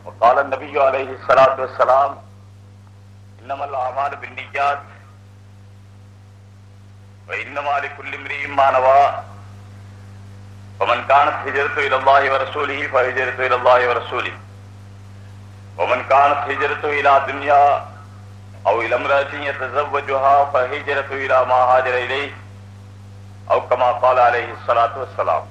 وقال النبي عليه الصلاة والسلام إنما الأعمال بالنيات وإنما لكل امرئ ما نوى ومن كانت هجرته إلى الله ورسوله فهجرته إلى الله ورسوله ومن كانت هجرته إلى دنيا أو إلى امرأة يتزوجها فهجرته إلى ما هاجر إليه أو كما قال عليه الصلاة والسلام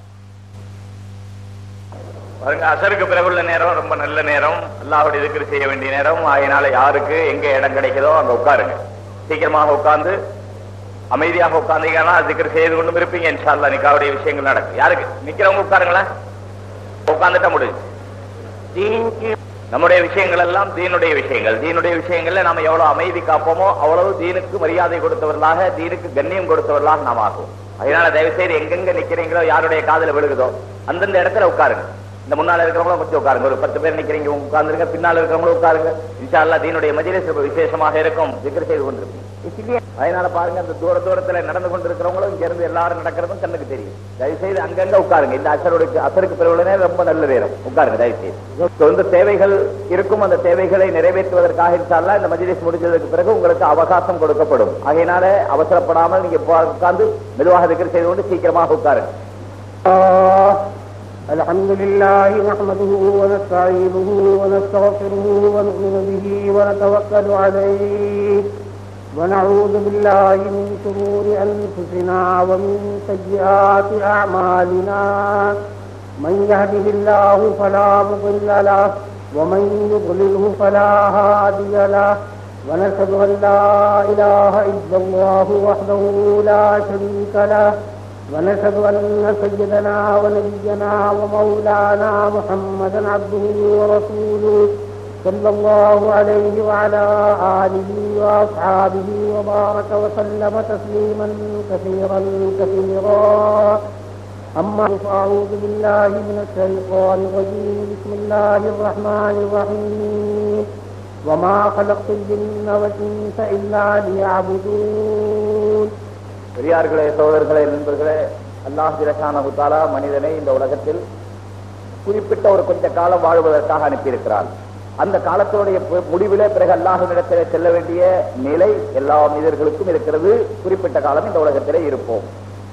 பாருங்க அசருக்கு பிறகுள்ள நேரம் ரொம்ப நல்ல நேரம் அல்லாஹுடைய இதுக்கு செய்ய வேண்டிய நேரம் அதனால யாருக்கு எங்க இடம் கிடைக்குதோ அங்க உட்காருங்க சீக்கிரமாக உட்கார்ந்து அமைதியாக உட்கார்ந்தீங்கன்னா அதுக்கு செய்து கொண்டும் இருப்பீங்க இன்ஷால்லா நிக்காவுடைய விஷயங்கள் நடக்கும் யாருக்கு நிக்கிறவங்க உட்காருங்களேன் உட்கார்ந்துட்டா முடிஞ்சு தீனுக்கு நம்முடைய விஷயங்கள் எல்லாம் தீனுடைய விஷயங்கள் தீனுடைய விஷயங்கள்ல நாம எவ்வளவு அமைதி காப்போமோ அவ்வளவு தீனுக்கு மரியாதை கொடுத்தவர்களாக தீனுக்கு கண்ணியம் கொடுத்தவர்களாக நாம் ஆகுவோம் அதனால தயவு செய்து எங்கெங்க நிக்கிறீங்களோ யாருடைய காதுல விழுகுதோ அந்தந்த இடத்துல உட்காருங்க இந்த முன்னால இருக்கிறவங்களும் கொஞ்சம் உட்காருங்க ஒரு பத்து பேர் நிக்கிறீங்க உட்கார்ந்துருங்க பின்னால இருக்கிறவங்களும் உட்காருங்க இன்ஷா அல்லாஹ் தீனுடைய மஜிலிஸ் ரொம்ப விசேஷமாக இருக்கும் திக்ர் செய்து கொண்டிருப்பீங்க அதனால பாருங்க அந்த தூர தூரத்துல நடந்து கொண்டிருக்கிறவங்களும் இங்க இருந்து எல்லாரும் நடக்கிறதும் கண்ணுக்கு தெரியும் தயவு செய்து அங்கங்க உட்காருங்க இந்த அசருடைய அசருக்கு பிறகு நேரம் ரொம்ப நல்ல நேரம் உட்காருங்க தயவு செய்து சொந்த தேவைகள் இருக்கும் அந்த தேவைகளை நிறைவேற்றுவதற்காக இன்ஷால்லா இந்த மஜிலிஸ் முடிஞ்சதுக்கு பிறகு உங்களுக்கு அவகாசம் கொடுக்கப்படும் ஆகையினால அவசரப்படாமல் நீங்க உட்கார்ந்து மெதுவாக திக்ர் செய்து கொண்டு சீக்கிரமாக உட்காருங்க الحمد لله نحمده ونستعينه ونستغفره ونؤمن به ونتوكل عليه ونعوذ بالله من شرور أنفسنا ومن سيئات أعمالنا من يهده الله فلا مضل له ومن يضلله فلا هادي له ونشهد أن لا إله إلا الله وحده لا شريك له ونشهد أن سيدنا ونبينا ومولانا محمدا عبده ورسوله صلى الله عليه وعلى آله وأصحابه وبارك وسلم تسليما كثيرا كثيرا أما فأعوذ بالله من الشيطان الرجيم بسم الله الرحمن الرحيم وما خلقت الجن والإنس إلا ليعبدون பெரியார்களே சோதர்களே நண்பர்களே அல்லாஹ் ஜிலஷானகுத்தாலா மனிதனை இந்த உலகத்தில் குறிப்பிட்ட ஒரு கொஞ்ச காலம் வாழ்வதற்காக அனுப்பியிருக்கிறார் அந்த காலத்தினுடைய பு- முடிவிலே பிறகு அல்லாஹிடத்திலே செல்ல வேண்டிய நிலை எல்லா மனிதர்களுக்கும் இருக்கிறது குறிப்பிட்ட காலம் இந்த உலகத்திலே இருப்போம்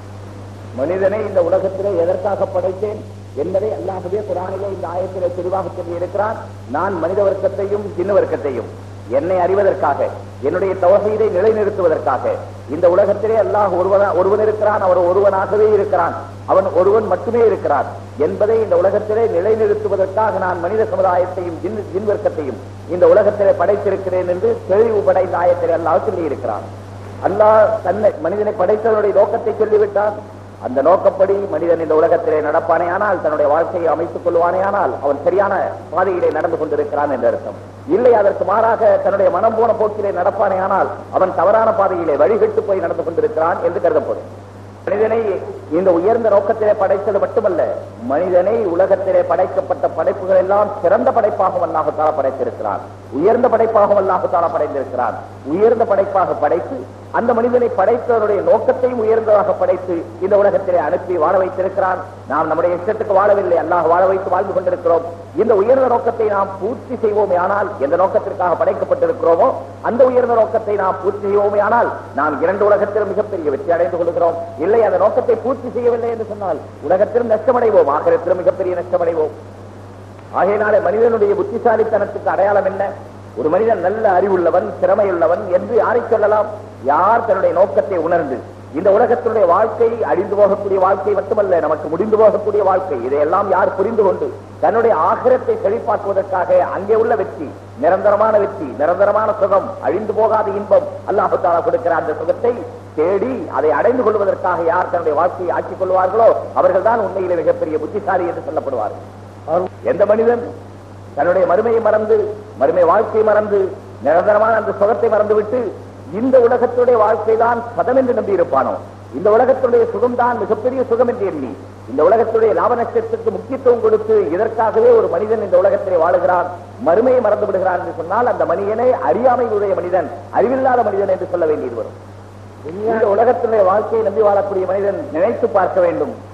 மனிதனை இந்த உலகத்திலே எதற்காக படைத்தேன் என்பதை அல்லாஹுவே குரானிலே இந்த ஆயத்திலே தெளிவாக சொல்லி இருக்கிறான் நான் மனித வர்க்கத்தையும் ஜின்ன வர்க்கத்தையும் என்னை அறிவதற்காக என்னுடைய தவசீதை நிலைநிறுத்துவதற்காக இந்த உலகத்திலே அல்லாஹ் ஒருவன ஒருவன் இருக்கிறான் அவர் ஒருவனாகவே இருக்கிறான் அவன் ஒருவன் மட்டுமே இருக்கிறான் என்பதை இந்த உலகத்திலே நிலைநிறுத்துவதற்காக நான் மனித சமுதாயத்தையும் ஜின் ஜின் வர்க்கத்தையும் இந்த உலகத்திலே படைத்திருக்கிறேன் என்று தெளிவுபட இந்த ஆயத்திலே அல்லாஹ் சொல்லி இருக்கிறான் அல்லாஹ் தன்னை மனிதனை படைத்தவனுடைய நோக்கத்தை சொல்லிவிட்டான் அந்த நோக்கப்படி மனிதன் இந்த உலகத்திலே நடப்பானே ஆனால் தன்னுடைய வாழ்க்கையை அமைத்துக் கொள்வானே ஆனால் அவன் சரியான பாதையிலே நடந்து கொண்டிருக்கிறான் என்று அர்த்தம் இல்லை அதற்கு மாறாக தன்னுடைய மனம் போன போக்கிலே நடப்பானே ஆனால் அவன் தவறான பாதையிலே வழிகட்டு போய் நடந்து கொண்டிருக்கிறான் என்று கருதப்படும் மனிதனை இந்த உயர்ந்த நோக்கத்திலே படைத்தது மட்டுமல்ல மனிதனை உலகத்திலே படைக்கப்பட்ட படைப்புகள் எல்லாம் சிறந்த படைப்பாகவும் அல்லாஹுத்தாலா படைத்திருக்கிறான் உயர்ந்த படைப்பாகவும் அல்லாஹுத்தாலா படைத்திருக்கிறான் உயர்ந்த படைப்பாக படைத்து அந்த மனிதனை படைத்தவருடைய நோக்கத்தையும் உயர்ந்ததாக படைத்து இந்த உலகத்திலே அனுப்பி வாழ வைத்திருக்கிறான் நாம் நம்முடைய இஷ்டத்துக்கு வாழவில்லை அல்லாஹ் வாழ வைத்து வாழ்ந்து கொண்டிருக்கிறோம் இந்த உயர்ந்த நோக்கத்தை நாம் பூர்த்தி செய்வோமே ஆனால் எந்த நோக்கத்திற்காக படைக்கப்பட்டிருக்கிறோமோ அந்த உயர்ந்த நோக்கத்தை நாம் பூர்த்தி செய்வோமே ஆனால் நாம் இரண்டு உலகத்திலும் மிகப்பெரிய வெற்றி அடைந்து கொள்கிறோம் இல்லை அந்த நோக்கத்தை பூர்த்தி செய்யவில்லை என்று சொன்னால் உலகத்திலும் நஷ்டமடைவோம் ஆகிரத்திலும் மிகப்பெரிய நஷ்டமடைவோம் ஆகையினாலே மனிதனுடைய புத்திசாலித்தனத்துக்கு அடையாளம் என்ன ஒரு மனிதன் நல்ல அறிவுள்ளவன் திறமையுள்ளவன் என்று யாரை சொல்லலாம் யார் தன்னுடைய நோக்கத்தை உணர்ந்து இந்த உலகத்தினுடைய வாழ்க்கை அழிந்து போகக்கூடிய வாழ்க்கை மட்டுமல்ல நமக்கு முடிந்து போகக்கூடிய வாழ்க்கை இதையெல்லாம் யார் புரிந்து கொண்டு தன்னுடைய ஆகிரத்தை செழிப்பாக்குவதற்காக அங்கே உள்ள வெற்றி நிரந்தரமான வெற்றி நிரந்தரமான சுகம் அழிந்து போகாத இன்பம் அல்லாஹு தாலா கொடுக்கிற அந்த சுகத்தை தேடி அதை அடைந்து கொள்வதற்காக யார் தன்னுடைய வாழ்க்கையை ஆக்கிக் கொள்வார்களோ அவர்கள்தான் உண்மையிலே மிகப்பெரிய புத்திசாலி என்று சொல்லப்படுவார்கள் எந்த மனிதன் தன்னுடைய மறுமையை மறந்து மறுமை வாழ்க்கையை மறந்து நிரந்தரமான அந்த சுகத்தை மறந்துவிட்டு இந்த உலகத்துடைய வாழ்க்கை தான் சதம் என்று நம்பி இருப்பானோ இந்த உலகத்துடைய சுகம்தான் மிகப்பெரிய சுகம் என்று எண்ணி இந்த உலகத்துடைய லாப நஷ்டத்திற்கு முக்கியத்துவம் கொடுத்து இதற்காகவே ஒரு மனிதன் இந்த உலகத்திலே வாழுகிறான் மறுமையை மறந்து விடுகிறான் என்று சொன்னால் அந்த மனிதனை அறியாமை உடைய மனிதன் அறிவில்லாத மனிதன் என்று சொல்ல வேண்டியது வரும் இந்த உலகத்தினுடைய வாழ்க்கையை நம்பி வாழக்கூடிய மனிதன் நினைத்து பார்க்க வேண்டும்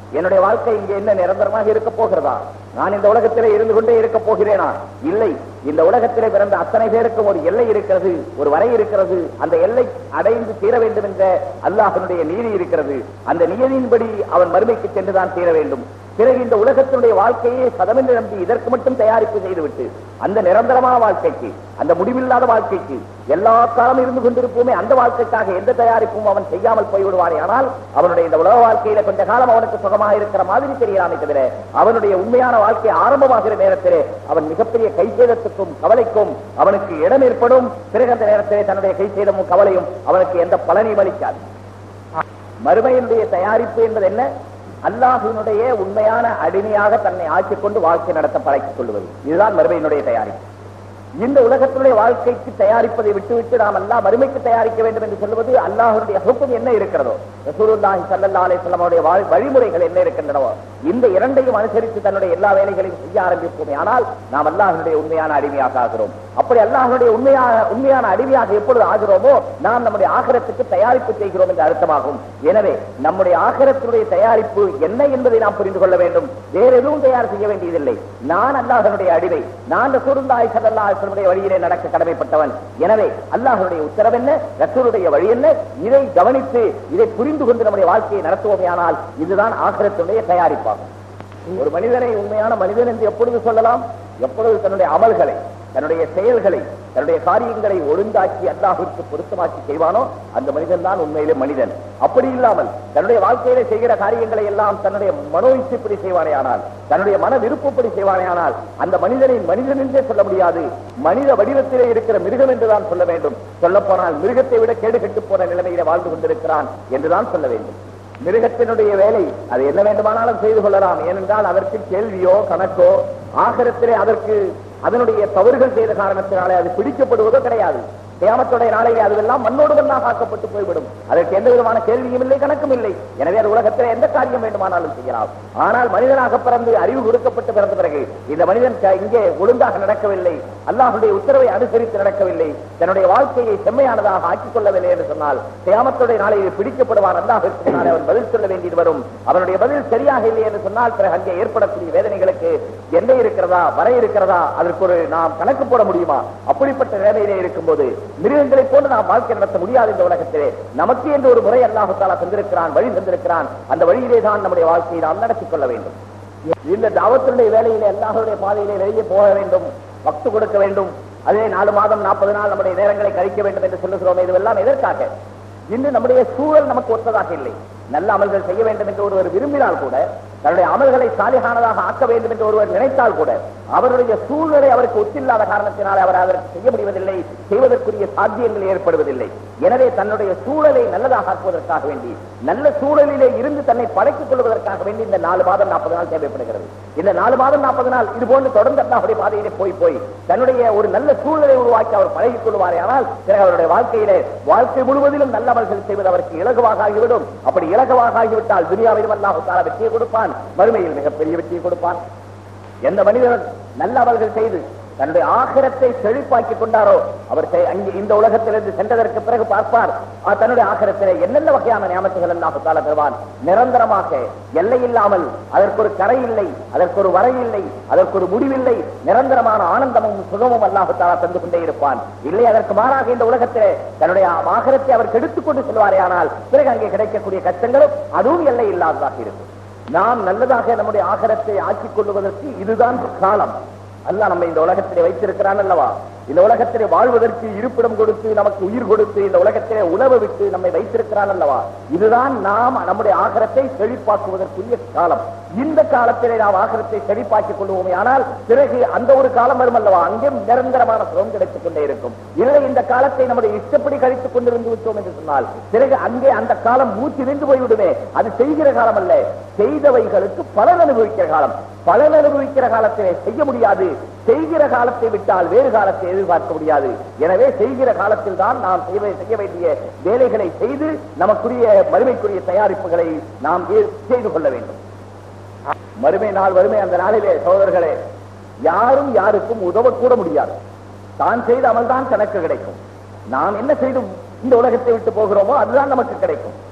என்னுடைய வாழ்க்கை இங்கே என்ன நிரந்தரமாக இருக்க போகிறதா நான் இந்த உலகத்திலே இருந்து கொண்டே இருக்க போகிறேனா இல்லை இந்த உலகத்திலே பிறந்த அத்தனை பேருக்கும் ஒரு எல்லை இருக்கிறது ஒரு வரை இருக்கிறது அந்த எல்லை அடைந்து தீர வேண்டும் என்ற அல்லாஹனுடைய நீதி இருக்கிறது அந்த நியதியின்படி அவன் மறுமைக்கு சென்றுதான் தீர வேண்டும் பிறகு இந்த உலகத்தினுடைய வாழ்க்கையை சதமென்று நம்பி இதற்கு மட்டும் தயாரிப்பு செய்துவிட்டு அந்த நிரந்தரமான வாழ்க்கைக்கு அந்த முடிவில்லாத வாழ்க்கைக்கு எல்லா காலம் இருந்து கொண்டிருப்போமே அந்த வாழ்க்கைக்காக எந்த தயாரிப்பும் அவன் செய்யாமல் போய்விடுவானே ஆனால் அவனுடைய இந்த உலக வாழ்க்கையில கொஞ்ச காலம் அவனுக்கு சுகமாக இருக்கிற மாதிரி தெரியலாமே தவிர அவனுடைய உண்மையான வாழ்க்கை ஆரம்பமாகிற நேரத்திலே அவன் மிகப்பெரிய கைசேதத்துக்கும் கவலைக்கும் அவனுக்கு இடம் ஏற்படும் பிறகு அந்த நேரத்திலே தன்னுடைய கைசேதமும் கவலையும் அவனுக்கு எந்த பலனையும் அளிக்காது மறுமையினுடைய தயாரிப்பு என்பது என்ன அல்லாஹினுடைய உண்மையான அடிமையாக தன்னை ஆக்கிக் கொண்டு வாழ்க்கை நடத்த பழக்கிக் கொள்வது இதுதான் மறுமையினுடைய தயாரிப்பு இந்த உலகத்தினுடைய வாழ்க்கைக்கு தயாரிப்பதை விட்டுவிட்டு நாம் எல்லாம் மறுமைக்கு தயாரிக்க வேண்டும் என்று சொல்வது அல்லாஹனுடைய ஹுக்கும் என்ன இருக்கிறதோ ரசூலுல்லாஹி ஸல்லல்லாஹு அலைஹி வஸல்லம் அவருடைய வாழ்- வழிமுறைகள் என்ன இருக்கின்றனவோ இந்த இரண்டையும் அனுசரித்து தன்னுடைய எல்லா வேலைகளையும் செய்ய ஆரம்பிப்போமே ஆனால் நாம் அல்லாஹனுடைய உண்மையான அடிமையாக ஆகிறோம் அப்படி அல்லாஹனுடைய உண்மையான உண்மையான அடிமையாக எப்பொழுது ஆகிறோமோ நாம் நம்முடைய ஆகரத்துக்கு தயாரிப்பு செய்கிறோம் என்று அர்த்தமாகும் எனவே நம்முடைய ஆகரத்தினுடைய தயாரிப்பு என்ன என்பதை நாம் புரிந்து கொள்ள வேண்டும் வேற எதுவும் தயார் செய்ய வேண்டியதில்லை நான் அல்லாஹனுடைய அடிமை நான் ரசூலுல்லாஹி ஸல்லல்லாஹு அலைஹி வஸல்லம் வழியிலே நடக்க கடமைப்பட்டவன் எனவே அல்லாஹனுடைய உத்தரவு என்ன ரசூலுடைய வழி என்ன இதை கவனித்து இதை புரிந்து கொண்டு நம்முடைய வாழ்க்கையை நடத்துவோமே ஆனால் இதுதான் ஆகரத்தினுடைய தயாரிப்பாகும் ஒரு மனிதனை உண்மையான மனிதன் என்று எப்பொழுது சொல்லலாம் எப்பொழுது தன்னுடைய அமல்களை தன்னுடைய செயல்களை தன்னுடைய காரியங்களை ஒழுங்காக்கி அல்லாஹிற்கு பொருத்தமாக்கி செய்வானோ அந்த மனிதன் தான் உண்மையிலே மனிதன் அப்படி இல்லாமல் தன்னுடைய வாழ்க்கையில செய்கிற காரியங்களை எல்லாம் தன்னுடைய மனோ இச்சைப்படி செய்வானே ஆனால் தன்னுடைய மன விருப்பப்படி செய்வானே ஆனால் அந்த மனிதனை மனிதன் என்றே சொல்ல முடியாது மனித வடிவத்திலே இருக்கிற மிருகம் என்றுதான் சொல்ல வேண்டும் சொல்ல போனால் மிருகத்தை விட கேடு கெட்டு போன நிலைமையில வாழ்ந்து கொண்டிருக்கிறான் என்றுதான் சொல்ல வேண்டும் மிருகத்தினுடைய வேலை அது என்ன வேண்டுமானாலும் செய்து கொள்ளலாம் ஏனென்றால் அதற்கு கேள்வியோ கணக்கோ ஆகரத்திலே அதற்கு அதனுடைய தவறுகள் செய்த காரணத்தினாலே அது பிடிக்கப்படுவதோ கிடையாது கியாமத்துடைய நாளையிலே அதுவெல்லாம் மண்ணோடு மண்ணாக ஆக்கப்பட்டு போய்விடும் அதற்கு எந்த விதமான கேள்வியும் இல்லை கணக்கும் இல்லை எனவே அது உலகத்தில் எந்த காரியம் வேண்டுமானாலும் செய்யலாம் ஆனால் மனிதனாக பிறந்து அறிவு கொடுக்கப்பட்டு பிறந்த பிறகு இந்த மனிதன் க- இங்கே ஒழுங்காக நடக்கவில்லை அல்லாஹுடைய உத்தரவை அனுசரித்து நடக்கவில்லை தன்னுடைய வாழ்க்கையை செம்மையானதாக ஆக்கிக் கொள்ளவில்லை என்று சொன்னால் கியாமத்துடைய நாளையில் பிடிக்கப்படுவான் அல்லாஹிற்கு முன்னாலே அவன் பதில் சொல்ல வேண்டியது வரும் அவனுடைய பதில் சரியாக இல்லை என்று சொன்னால் பிறகு அங்கே ஏற்படக்கூடிய வேதனைகளுக்கு எல்லை இருக்கிறதா வரை இருக்கிறதா அதற்கு ஒரு நாம் கணக்கு போட முடியுமா அப்படிப்பட்ட நிலைமையிலே இருக்கும்போது மிருகங்களை போன்று நாம் வாழ்க்கை நடத்த முடியாது இந்த உலகத்திலே நமக்கு என்று ஒரு முறை அல்லாஹு தாலா தந்திருக்கிறான் வழி தந்திருக்கிறான் அந்த வழியிலே தான் நம்முடைய வாழ்க்கையை நாம் நடத்திக் கொள்ள வேண்டும் இந்த தாவத்தினுடைய வேலையிலே அல்லாஹுடைய பாதையிலே வெளியே போக வேண்டும் வக்து கொடுக்க வேண்டும் அதே நாலு மாதம் நாற்பது நாள் நம்முடைய நேரங்களை கழிக்க வேண்டும் என்று சொல்லுகிறோம் இதுவெல்லாம் எதற்காக இன்று நம்முடைய சூழல் நமக்கு ஒத்ததாக இல்லை நல்ல அமல்கள் செய்ய வேண்டும் என்று ஒருவர் விரும்பினால் கூட தன்னுடைய அமல்களை சாலிகானதாக ஆக்க வேண்டும் என்று ஒருவர் நினைத்தால் கூட அவருடைய சூழ்நிலை அவருக்கு ஒத்தில்லாத காரணத்தினால் அவர் அதற்கு செய்ய முடிவதில்லை செய்வதற்குரிய சாத்தியங்கள் ஏற்படுவதில்லை எனவே தன்னுடைய சூழலை நல்லதாக ஆக்குவதற்காக வேண்டி நல்ல சூழலிலே இருந்து தன்னை படைத்துக் கொள்வதற்காக வேண்டி இந்த நாலு மாதம் நாற்பது நாள் தேவைப்படுகிறது இந்த நாலு மாதம் நாற்பது நாள் இது போன்று தொடர்ந்து அல்லாஹுடைய பாதையிலே போய் போய் தன்னுடைய ஒரு நல்ல சூழலை உருவாக்கி அவர் பழகிக் கொள்வாரே ஆனால் பிறகு அவருடைய வாழ்க்கையிலே வாழ்க்கை முழுவதிலும் நல்ல அமல்கள் செய்வது அவருக்கு இலகுவாக ஆகிவிடும் அப்படி இலகுவாக ஆகிவிட்டால் துனியாவிலும் அல்லாஹு தாலா வெற்றியை கொடுப்பான் மறுமையில் மிகப்பெரிய வெற்றியை கொடுப்பான் எந்த மனிதன் நல்ல அமல்கள் செய்து தன்னுடைய ஆகிரத்தை செழிப்பாக்கி கொண்டாரோ அவர் செ- அங்கே இந்த உலகத்திலிருந்து சென்றதற்கு பிறகு பார்ப்பார் ஆ, தன்னுடைய ஆகிரத்திலே என்னென்ன வகையான நியமத்துகள் எல்லாம் தால தருவான் நிரந்தரமாக எல்லை இல்லாமல் அதற்கு ஒரு கரை இல்லை அதற்கு ஒரு வரை இல்லை அதற்கு ஒரு முடிவில்லை நிரந்தரமான ஆனந்தமும் சுகமும் அல்லாஹு தாலா தந்து கொண்டே இருப்பான் இல்லை அதற்கு மாறாக இந்த உலகத்திலே தன்னுடைய ஆகிரத்தை அவர் கெடுத்துக் கொண்டு செல்வாரே ஆனால் பிறகு அங்கே கிடைக்கக்கூடிய கஷ்டங்களும் அதுவும் எல்லை இல்லாததாக இருக்கும் நாம் நல்லதாக நம்முடைய ஆகரத்தை ஆக்கிக் கொள்வதற்கு இதுதான் காலம் அல்லாஹ் நம்ம இந்த உலகத்திலே வைத்திருக்கிறான் அல்லவா இந்த உலகத்திலே வாழ்வதற்கு இருப்பிடம் கொடுத்து நமக்கு உயிர் கொடுத்து இந்த உலகத்திலே உணவு விட்டு நம்மை வைத்திருக்கிறான் அல்லவா இதுதான் நாம் நம்முடைய ஆகரத்தை செழிப்பாக்குவதற்குரிய காலம் இந்த காலத்திலே நாம் ஆகரத்தை செழிப்பாக்கிக் கொள்வோமே ஆனால் பிறகு அந்த ஒரு காலம் வரும் அல்லவா அங்கேயும் நிரந்தரமான சுகம் கிடைத்துக் கொண்டே இருக்கும் இல்லை இந்த காலத்தை நம்முடைய இஷ்டப்படி கழித்துக் கொண்டிருந்து விட்டோம் என்று சொன்னால் பிறகு அங்கே அந்த காலம் மூச்சு நின்று போய்விடுமே அது செய்கிற காலம் அல்ல செய்தவைகளுக்கு பலன் அனுபவிக்கிற காலம் பலன் அனுபவிக்கிற காலத்திலே செய்ய முடியாது செய்கிற காலத்தை விட்டால் வேறு காலத்தை எதிர்பார்க்க முடியாது எனவே செய்கிற காலத்தில் தான் நாம் செய்ய செய்ய வேண்டிய வேலைகளை செய்து நமக்குரிய மறுமைக்குரிய தயாரிப்புகளை நாம் ஏ- செய்து கொள்ள வேண்டும் மறுமை நாள் வறுமை அந்த நாளிலே சகோதரர்களே யாரும் யாருக்கும் உதவக்கூட முடியாது தான் செய்த அமல் தான் தனக்கு கிடைக்கும் நாம் என்ன செய்து இந்த உலகத்தை விட்டு போகிறோமோ அதுதான் நமக்கு கிடைக்கும்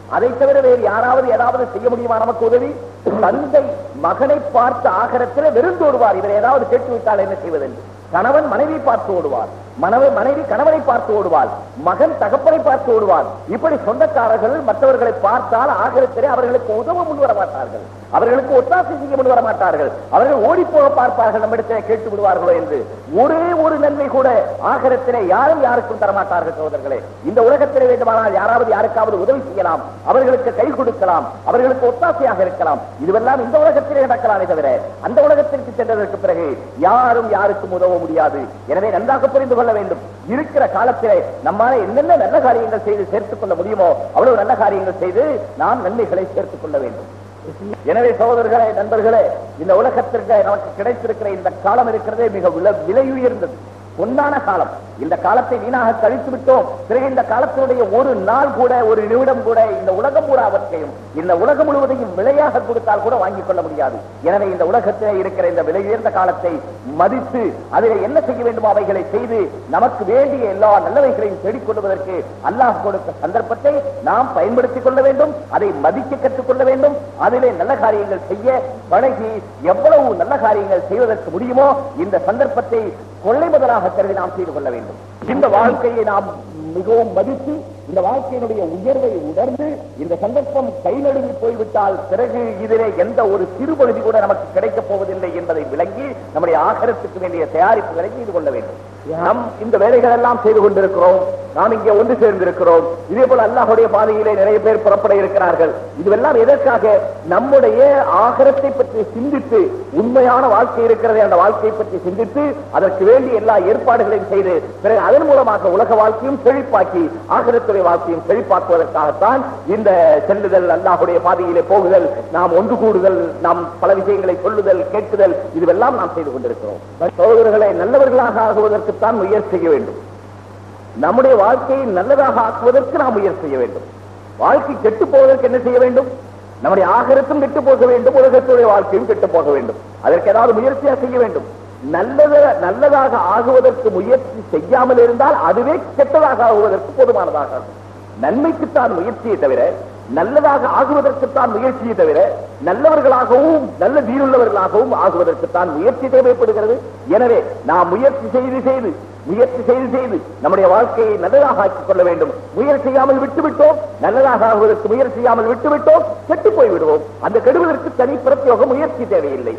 அதை தவிர வேறு யாராவது ஏதாவது செய்ய முடியுமா நமக்கு உதவி தந்தை மகனை பார்த்து ஆகரத்தில் வெறுந்தோடுவார் இவர் ஏதாவது கேட்டுவிட்டால் என்ன செய்வதென்று கணவன் மனைவி பார்த்து ஓடுவார் மனைவி மனைவி கணவனை பார்த்து ஓடுவாள் மகன் தகப்பனை பார்த்து ஓடுவான் இப்படி சொந்தக்காரர்கள் மற்றவர்களை பார்த்தால் ஆகரத்திலே அவர்களுக்கு உதவ முன் வர மாட்டார்கள் அவர்களுக்கு ஒத்தாசை செய்ய முன் வர மாட்டார்கள் அவர்கள் ஓடி போக பார்ப்பார்கள் நம்மிடத்திலே கேட்டு விடுவார்களோ என்று ஒரே ஒரு நன்மை கூட ஆகரத்திலே யாரும் யாருக்கும் தரமாட்டார்கள் சகோதரர்களே இந்த உலகத்திலே வேண்டுமானால் யாராவது யாருக்காவது உதவி செய்யலாம் அவர்களுக்கு கை கொடுக்கலாம் அவர்களுக்கு ஒத்தாசையாக இருக்கலாம் இதுவெல்லாம் இந்த உலகத்திலே நடக்கலாமே தவிர அந்த உலகத்திற்கு சென்றதற்கு பிறகு யாரும் யாருக்கும் உதவ முடியாது எனவே நன்றாக புரிந்து கொள்ள வேண்டும் இருக்கிற காலத்திலே நம்மால என்னென்ன நல்ல காரியங்கள் செய்து சேர்த்துக் கொள்ள முடியுமோ அவ்வளவு நல்ல காரியங்கள் செய்து நாம் நன்மைகளை சேர்த்துக் கொள்ள வேண்டும் எனவே சகோதரர்களே நண்பர்களே இந்த உலகத்திற்கு நமக்கு கிடைத்திருக்கிற இந்த காலம் இருக்கிறதே மிக விலை விலை உயர்ந்தது பொன்னான காலம் இந்த காலத்தை வீணாக கழித்து விட்டோம் பிறகு இந்த காலத்தினுடைய ஒரு நாள் கூட ஒரு நிமிடம் கூட இந்த உலகம் பூராவற்றையும் இந்த உலகம் முழுவதையும் விலையாக கொடுத்தால் கூட வாங்கிக் கொள்ள முடியாது எனவே இந்த உலகத்திலே இருக்கிற இந்த விலை உயர்ந்த காலத்தை மதித்து அதில் என்ன செய்ய வேண்டுமோ அவைகளை செய்து நமக்கு வேண்டிய எல்லா நல்லவைகளையும் தேடிக் கொள்வதற்கு அல்லாஹ் கொடுத்த சந்தர்ப்பத்தை நாம் பயன்படுத்திக் கொள்ள வேண்டும் அதை மதிக்க கற்றுக்கொள்ள வேண்டும் அதிலே நல்ல காரியங்கள் செய்ய பழகி எவ்வளவு நல்ல காரியங்கள் செய்வதற்கு முடியுமோ இந்த சந்தர்ப்பத்தை கொள்ளை முதலாக கருதி நாம் செய்து கொள்ள வேண்டும் இந்த வாழ்க்கையை நாம் மிகவும் மதித்து இந்த வாழ்க்கையினுடைய உயர்வை உணர்ந்து இந்த சந்தர்ப்பம் கை நழுவி போய்விட்டால் பிறகு இதிலே எந்த ஒரு சிறுபகுதி கூட நமக்கு கிடைக்கப் போவதில்லை என்பதை விளங்கி நம்முடைய ஆகரத்துக்கு வேண்டிய தயாரிப்புகளை செய்து கொள்ள வேண்டும் நாம் இந்த வேலைகள் எல்லாம் செய்து கொண்டிருக்கிறோம் நாம் இங்கே ஒன்று சேர்ந்திருக்கிறோம் இதே போல அல்லாஹுடைய பாதையிலே நிறைய பேர் புறப்பட இருக்கிறார்கள் இதுவெல்லாம் எதற்காக நம்முடைய ஆகரத்தை பற்றி சிந்தித்து உண்மையான வாழ்க்கை இருக்கிறதே அந்த வாழ்க்கையை பற்றி சிந்தித்து அதற்கு வேண்டிய எல்லா ஏற்பாடுகளையும் செய்து பிறகு அதன் மூலமாக உலக வாழ்க்கையும் செழிப்பாக்கி ஆகரத்துடைய வாழ்க்கையும் செழிப்பாக்குவதற்காகத்தான் இந்த செல்லுதல் அல்லாஹுடைய பாதையிலே போகுதல் நாம் ஒன்று கூடுதல் நாம் பல விஷயங்களை சொல்லுதல் கேட்குதல் இதுவெல்லாம் நாம் செய்து கொண்டிருக்கிறோம் சகோதரர்களை நல்லவர்களாக ஆகுவதற்குத்தான் முயற்சி செய்ய வேண்டும் நம்முடைய வாழ்க்கையை நல்லதாக ஆக்குவதற்கு நாம் முயற்சி செய்ய வேண்டும் வாழ்க்கை கெட்டு போவதற்கு என்ன செய்ய வேண்டும் நம்முடைய ஆகரத்தும் கெட்டு போக வேண்டும் உலகத்துடைய வாழ்க்கையும் கெட்டு போக வேண்டும் அதற்கு ஏதாவது முயற்சியா செய்ய வேண்டும் நல்லத நல்லதாக ஆகுவதற்கு முயற்சி செய்யாமல் இருந்தால் அதுவே கெட்டதாக ஆகுவதற்கு போதுமானதாக இருக்கும் நன்மைக்குத்தான் முயற்சியை தவிர நல்லதாக ஆகுவதற்குத்தான் முயற்சியை தவிர நல்லவர்களாகவும் நல்ல வீருள்ளவர்களாகவும் ஆகுவதற்குத்தான் முயற்சி தேவைப்படுகிறது எனவே நாம் முயற்சி செய்து செய்து முயற்சி செய்து செய்து நம்முடைய வாழ்க்கையை நல்லதாக ஆக்கிக் கொள்ள வேண்டும் முயற்சி செய்யாமல் விட்டுவிட்டோம் நல்லதாக ஆகுவதற்கு முயற்சி செய்யாமல் விட்டுவிட்டோம் கெட்டு போய் விடுவோம் அந்த கெடுவதற்கு தனி பிரத்யோக முயற்சி தேவையில்லை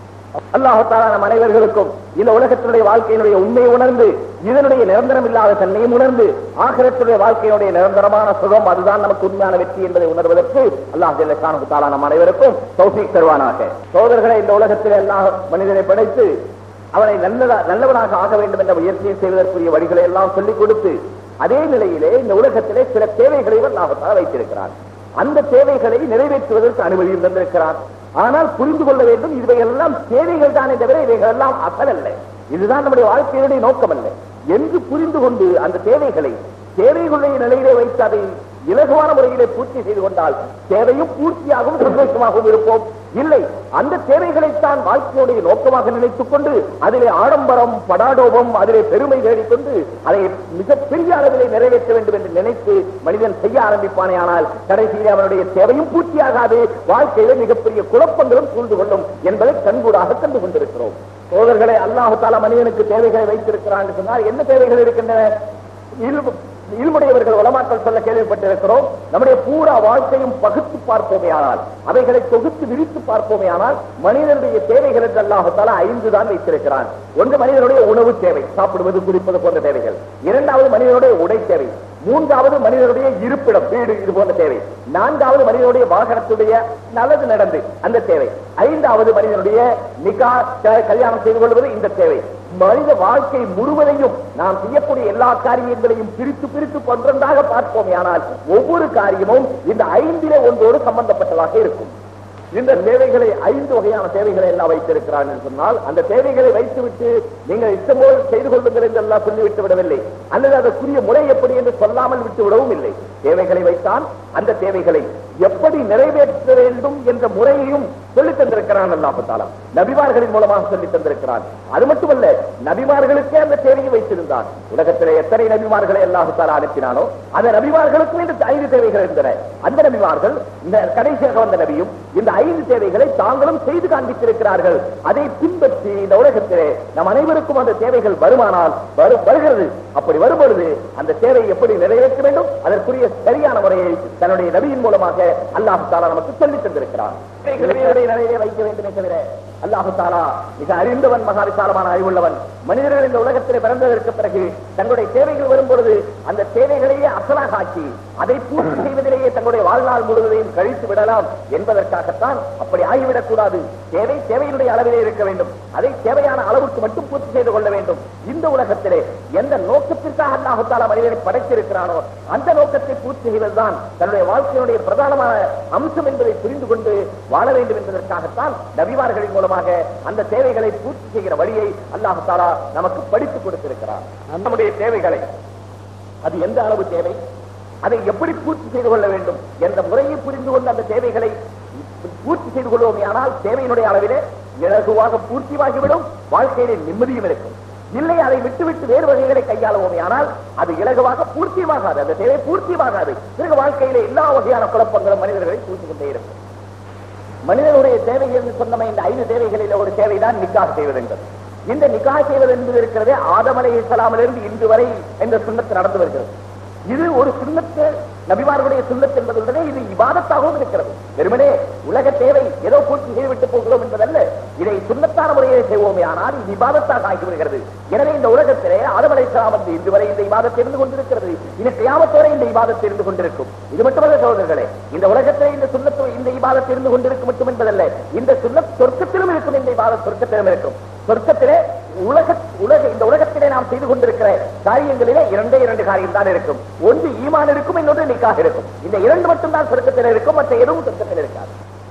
அல்லாஹால நம் அனைவர்களுக்கும் இந்த உலகத்தினுடைய வாழ்க்கையினுடைய உண்மையை உணர்ந்து இதனுடைய நிரந்தரம் இல்லாத தன்மையும் உணர்ந்து ஆகிரத்துடைய வாழ்க்கையினுடைய நிரந்தரமான சுகம் அதுதான் நமக்கு உண்மையான வெற்றி என்பதை உணர்வதற்கு அல்லாஹ் ஜெல்லஷானு தாலா நம் அனைவருக்கும் தௌஃபீக் தருவானாக சோதர்களை இந்த உலகத்தில் எல்லா மனிதனை படைத்து அவனை நல்லதா நல்லவனாக ஆக வேண்டும் என்ற முயற்சியை செய்வதற்குரிய வழிகளை எல்லாம் சொல்லிக் கொடுத்து அதே நிலையிலே இந்த உலகத்திலே சில தேவைகளை அல்லாஹத்தால் வைத்திருக்கிறார் அந்த தேவைகளை நிறைவேற்றுவதற்கு அனுமதியும் தந்திருக்கிறார் ஆனால் புரிந்து கொள்ள வேண்டும் இவைகளெல்லாம் தேவைகள் தானே தவிர இவைகள் எல்லாம் அசல் அல்ல இதுதான் நம்முடைய வாழ்க்கையினுடைய நோக்கம் அல்ல என்று புரிந்து கொண்டு அந்த தேவைகளை தேவைகளுடைய நிலையிலே வைத்து அதை இலகுவான முறையிலே பூர்த்தி செய்து கொண்டால் தேவையும் பூர்த்தியாகவும் சந்தோஷமாகவும் இருப்போம் இல்லை அந்த தேவைகளைத்தான் வாழ்க்கையுடைய நோக்கமாக நினைத்துக் கொண்டு அதிலே ஆடம்பரம் படாடோபம் அதிலே பெருமை தேடிக்கொண்டு அதை மிகப்பெரிய அளவிலே நிறைவேற்ற வேண்டும் என்று நினைத்து மனிதன் செய்ய ஆரம்பிப்பானே ஆனால் கடைசியிலே அவனுடைய தேவையும் பூர்த்தியாகாது வாழ்க்கையிலே மிகப்பெரிய குழப்பங்களும் சூழ்ந்து கொள்ளும் என்பதை கண்கூடாக கண்டு கொண்டிருக்கிறோம் சோதர்களை அல்லாஹு தாலா மனிதனுக்கு தேவைகளை வைத்திருக்கிறான் என்று சொன்னால் என்ன தேவைகள் இருக்கின்றன இல்மு- இல்முடையவர்கள் உலமாக்கள் சொல்ல கேள்விப்பட்டிருக்கிறோம் நம்முடைய பூரா வாழ்க்கையும் பகுத்து பார்ப்போமே ஆனால் அவைகளை தொகுத்து விரித்து பார்ப்போமே ஆனால் மனிதனுடைய தேவைகள் என்று அல்லாஹால ஐந்து தான் வைத்திருக்கிறான் ஒன்று மனிதனுடைய உணவு தேவை சாப்பிடுவது குடிப்பது போன்ற தேவைகள் இரண்டாவது மனிதனுடைய உடை தேவை மூன்றாவது மனிதனுடைய இருப்பிடம் வீடு இது போன்ற தேவை நான்காவது மனிதனுடைய வாகனத்துடைய நல்லது நடந்து அந்த தேவை ஐந்தாவது மனிதனுடைய நிகா க- கல்யாணம் செய்து கொள்வது இந்த தேவை மனித வாழ்க்கை முழுவதையும் நாம் செய்யக்கூடிய எல்லா காரியங்களையும் பிரித்து பிரித்து ஒன்றொன்றாக பார்ப்போமே ஆனால் ஒவ்வொரு காரியமும் இந்த ஐந்திலே ஒன்றோடு சம்பந்தப்பட்டதாக இருக்கும் இந்த தேவைகளை ஐந்து வகையான தேவைகளை எல்லாம் வைத்திருக்கிறான் என்று சொன்னால் அந்த தேவைகளை வைத்துவிட்டு நீங்கள் இஷ்டமோடு செய்து கொள்ளுங்கள் என்று எல்லாம் சொல்லிவிட்டு விடவில்லை அல்லது அதற்குரிய முறை எப்படி என்று சொல்லாமல் விட்டு விடவும் இல்லை தேவைகளை வைத்தான் அந்த தேவைகளை எப்படி நிறைவேற்ற வேண்டும் என்ற முறையையும் சொல்லித் தந்திருக்கிறான் அல்லாஹு தாலா நபிமார்களின் மூலமாக சொல்லித் தந்திருக்கிறான் அது மட்டுமல்ல நபிமார்களுக்கே அந்த தேவையை வைத்திருந்தான் உலகத்திலே எத்தனை நபிமார்களை அல்லாஹு தாலா அனுப்பினானோ அந்த நபிமார்களுக்கும் இந்த ஐந்து தேவைகள் இருந்தன அந்த நபிமார்கள் இந்த கடைசியாக வந்த நபியும் இந்த ஐந்து தேவைகளை தாங்களும் செய்து காண்பித்திருக்கிறார்கள் அதை பின்பற்றி இந்த உலகத்திலே நம் அனைவருக்கும் அந்த தேவைகள் வருமானால் வரு- வருகிறது அப்படி வரும்பொழுது அந்த தேவையை எப்படி நிறைவேற்ற வேண்டும் அதற்குரிய சரியான முறையை தன்னுடைய நபியின் மூலமாக அல்லாஹு தாலா நமக்கு சொல்லித் தந்திருக்கிறார் தேவைகளை நிறைவே வைக்க வேண்டுமே தவிர அல்லாஹு தாலா மிக அறிந்தவன் மகா விசாலமான அறிவுள்ளவன் மனிதர்கள் இந்த உலகத்திலே பிறந்ததற்கு பிறகு தங்களுடைய தேவைகள் வரும் பொழுது அந்த தேவைகளையே அசலாக ஆக்கி அதை பூர்த்தி செய்வதிலேயே தங்களுடைய வாழ்நாள் முழுவதையும் கழித்து விடலாம் என்பதற்காகத்தான் அப்படி ஆகிவிடக் கூடாது தேவை தேவையினுடைய அளவிலே இருக்க வேண்டும் அதை தேவையான அளவுக்கு மட்டும் பூர்த்தி செய்து கொள்ள வேண்டும் இந்த உலகத்திலே எந்த நோக்கத்திற்காக அல்லாஹு தாலா மனிதனை படைத்திருக்கிறானோ அந்த நோக்கத்தை பூர்த்தி செய்வதுதான் தன்னுடைய வாழ்க்கையினுடைய பிரதானமான அம்சம் என்பதை புரிந்து கொண்டு வாழ வேண்டும் என்பதற்காகத்தான் நபிமார்களின் மூலமாக அந்த தேவைகளை பூர்த்தி செய்கிற வழியை அல்லாஹு தாலா நமக்கு படித்துக் கொடுத்திருக்கிறார் நம்முடைய தேவைகளை அது எந்த அளவு தேவை அதை எப்படி பூர்த்தி செய்து கொள்ள வேண்டும் என்ற முறையை புரிந்து கொண்டு அந்த தேவைகளை பூர்த்தி செய்து கொள்வோமே ஆனால் தேவையினுடைய அளவிலே இலகுவாக பூர்த்தியாகிவிடும் வாழ்க்கையிலே நிம்மதியும் இருக்கும் இல்லை அதை விட்டுவிட்டு வேறு வகைகளை கையாளுவோமே ஆனால் அது இலகுவாக பூர்த்தியமாகாது அந்த தேவை பூர்த்தியமாகாது பிறகு வாழ்க்கையிலே எல்லா வகையான குழப்பங்களும் மனிதர்களை பூர்த்தி கொண்டே இருக்கும் மனிதனுடைய தேவை என்று சொன்னமே இந்த ஐந்து தேவைகளில் ஒரு தேவைதான் நிக்காக செய்வது என்பது இந்த நிக்காக செய்வது என்பது இருக்கிறதே ஆதமலை இஸ்லாமிலிருந்து இன்று வரை என்ற சுண்ணத்து நடந்து வருகிறது இது ஒரு சுண்ணத்து நபிமார்களுடைய சுண்ணத்து என்பதுடனே இது இபாதத்தாகவும் இருக்கிறது வெறுமனே உலக தேவை ஏதோ பூர்த்தி செய்துவிட்டு போகிறோம் என்பதல்ல இதை சுண்ணத்தான முறையை செய்வோமே ஆனால் இது இபாதத்தாக ஆகிவிடுகிறது எனவே இந்த உலகத்திலே ஆதமலை இஸ்லாம் வந்து இன்று வரை இந்த இபாதத்தை இருந்து கொண்டிருக்கிறது இது கியாமத்தோரை இந்த இபாதத்தை இருந்து கொண்டிருக்கும் இது மட்டுமல்ல சகோதரர்களே இந்த உலகத்திலே இந்த சுண்ணத்து இந்த இபாதத்தை இருந்து கொண்டிருக்கும் மட்டும் என்பதல்ல இந்த சுண்ணத் சொர்க்கத்திலும் இருக்கும் இந்த இபாதத் சொர்க்கத்திலும் இருக்கும் சொர்க்கத்திலே உலக உலக இந்த உலகத்திலே நாம் செய்து கொண்டிருக்கிற காரியங்களிலே இரண்டே இரண்டு காரியம் தான் இருக்கும் ஒன்று ஈமான் இருக்கும் இன்னொன்று நிக்காக இருக்கும் இந்த இரண்டு மட்டும் தான் சொர்க்கத்தில் இருக்கும் மற்ற எதுவும் சொர்க்கத்தில் இருக்காது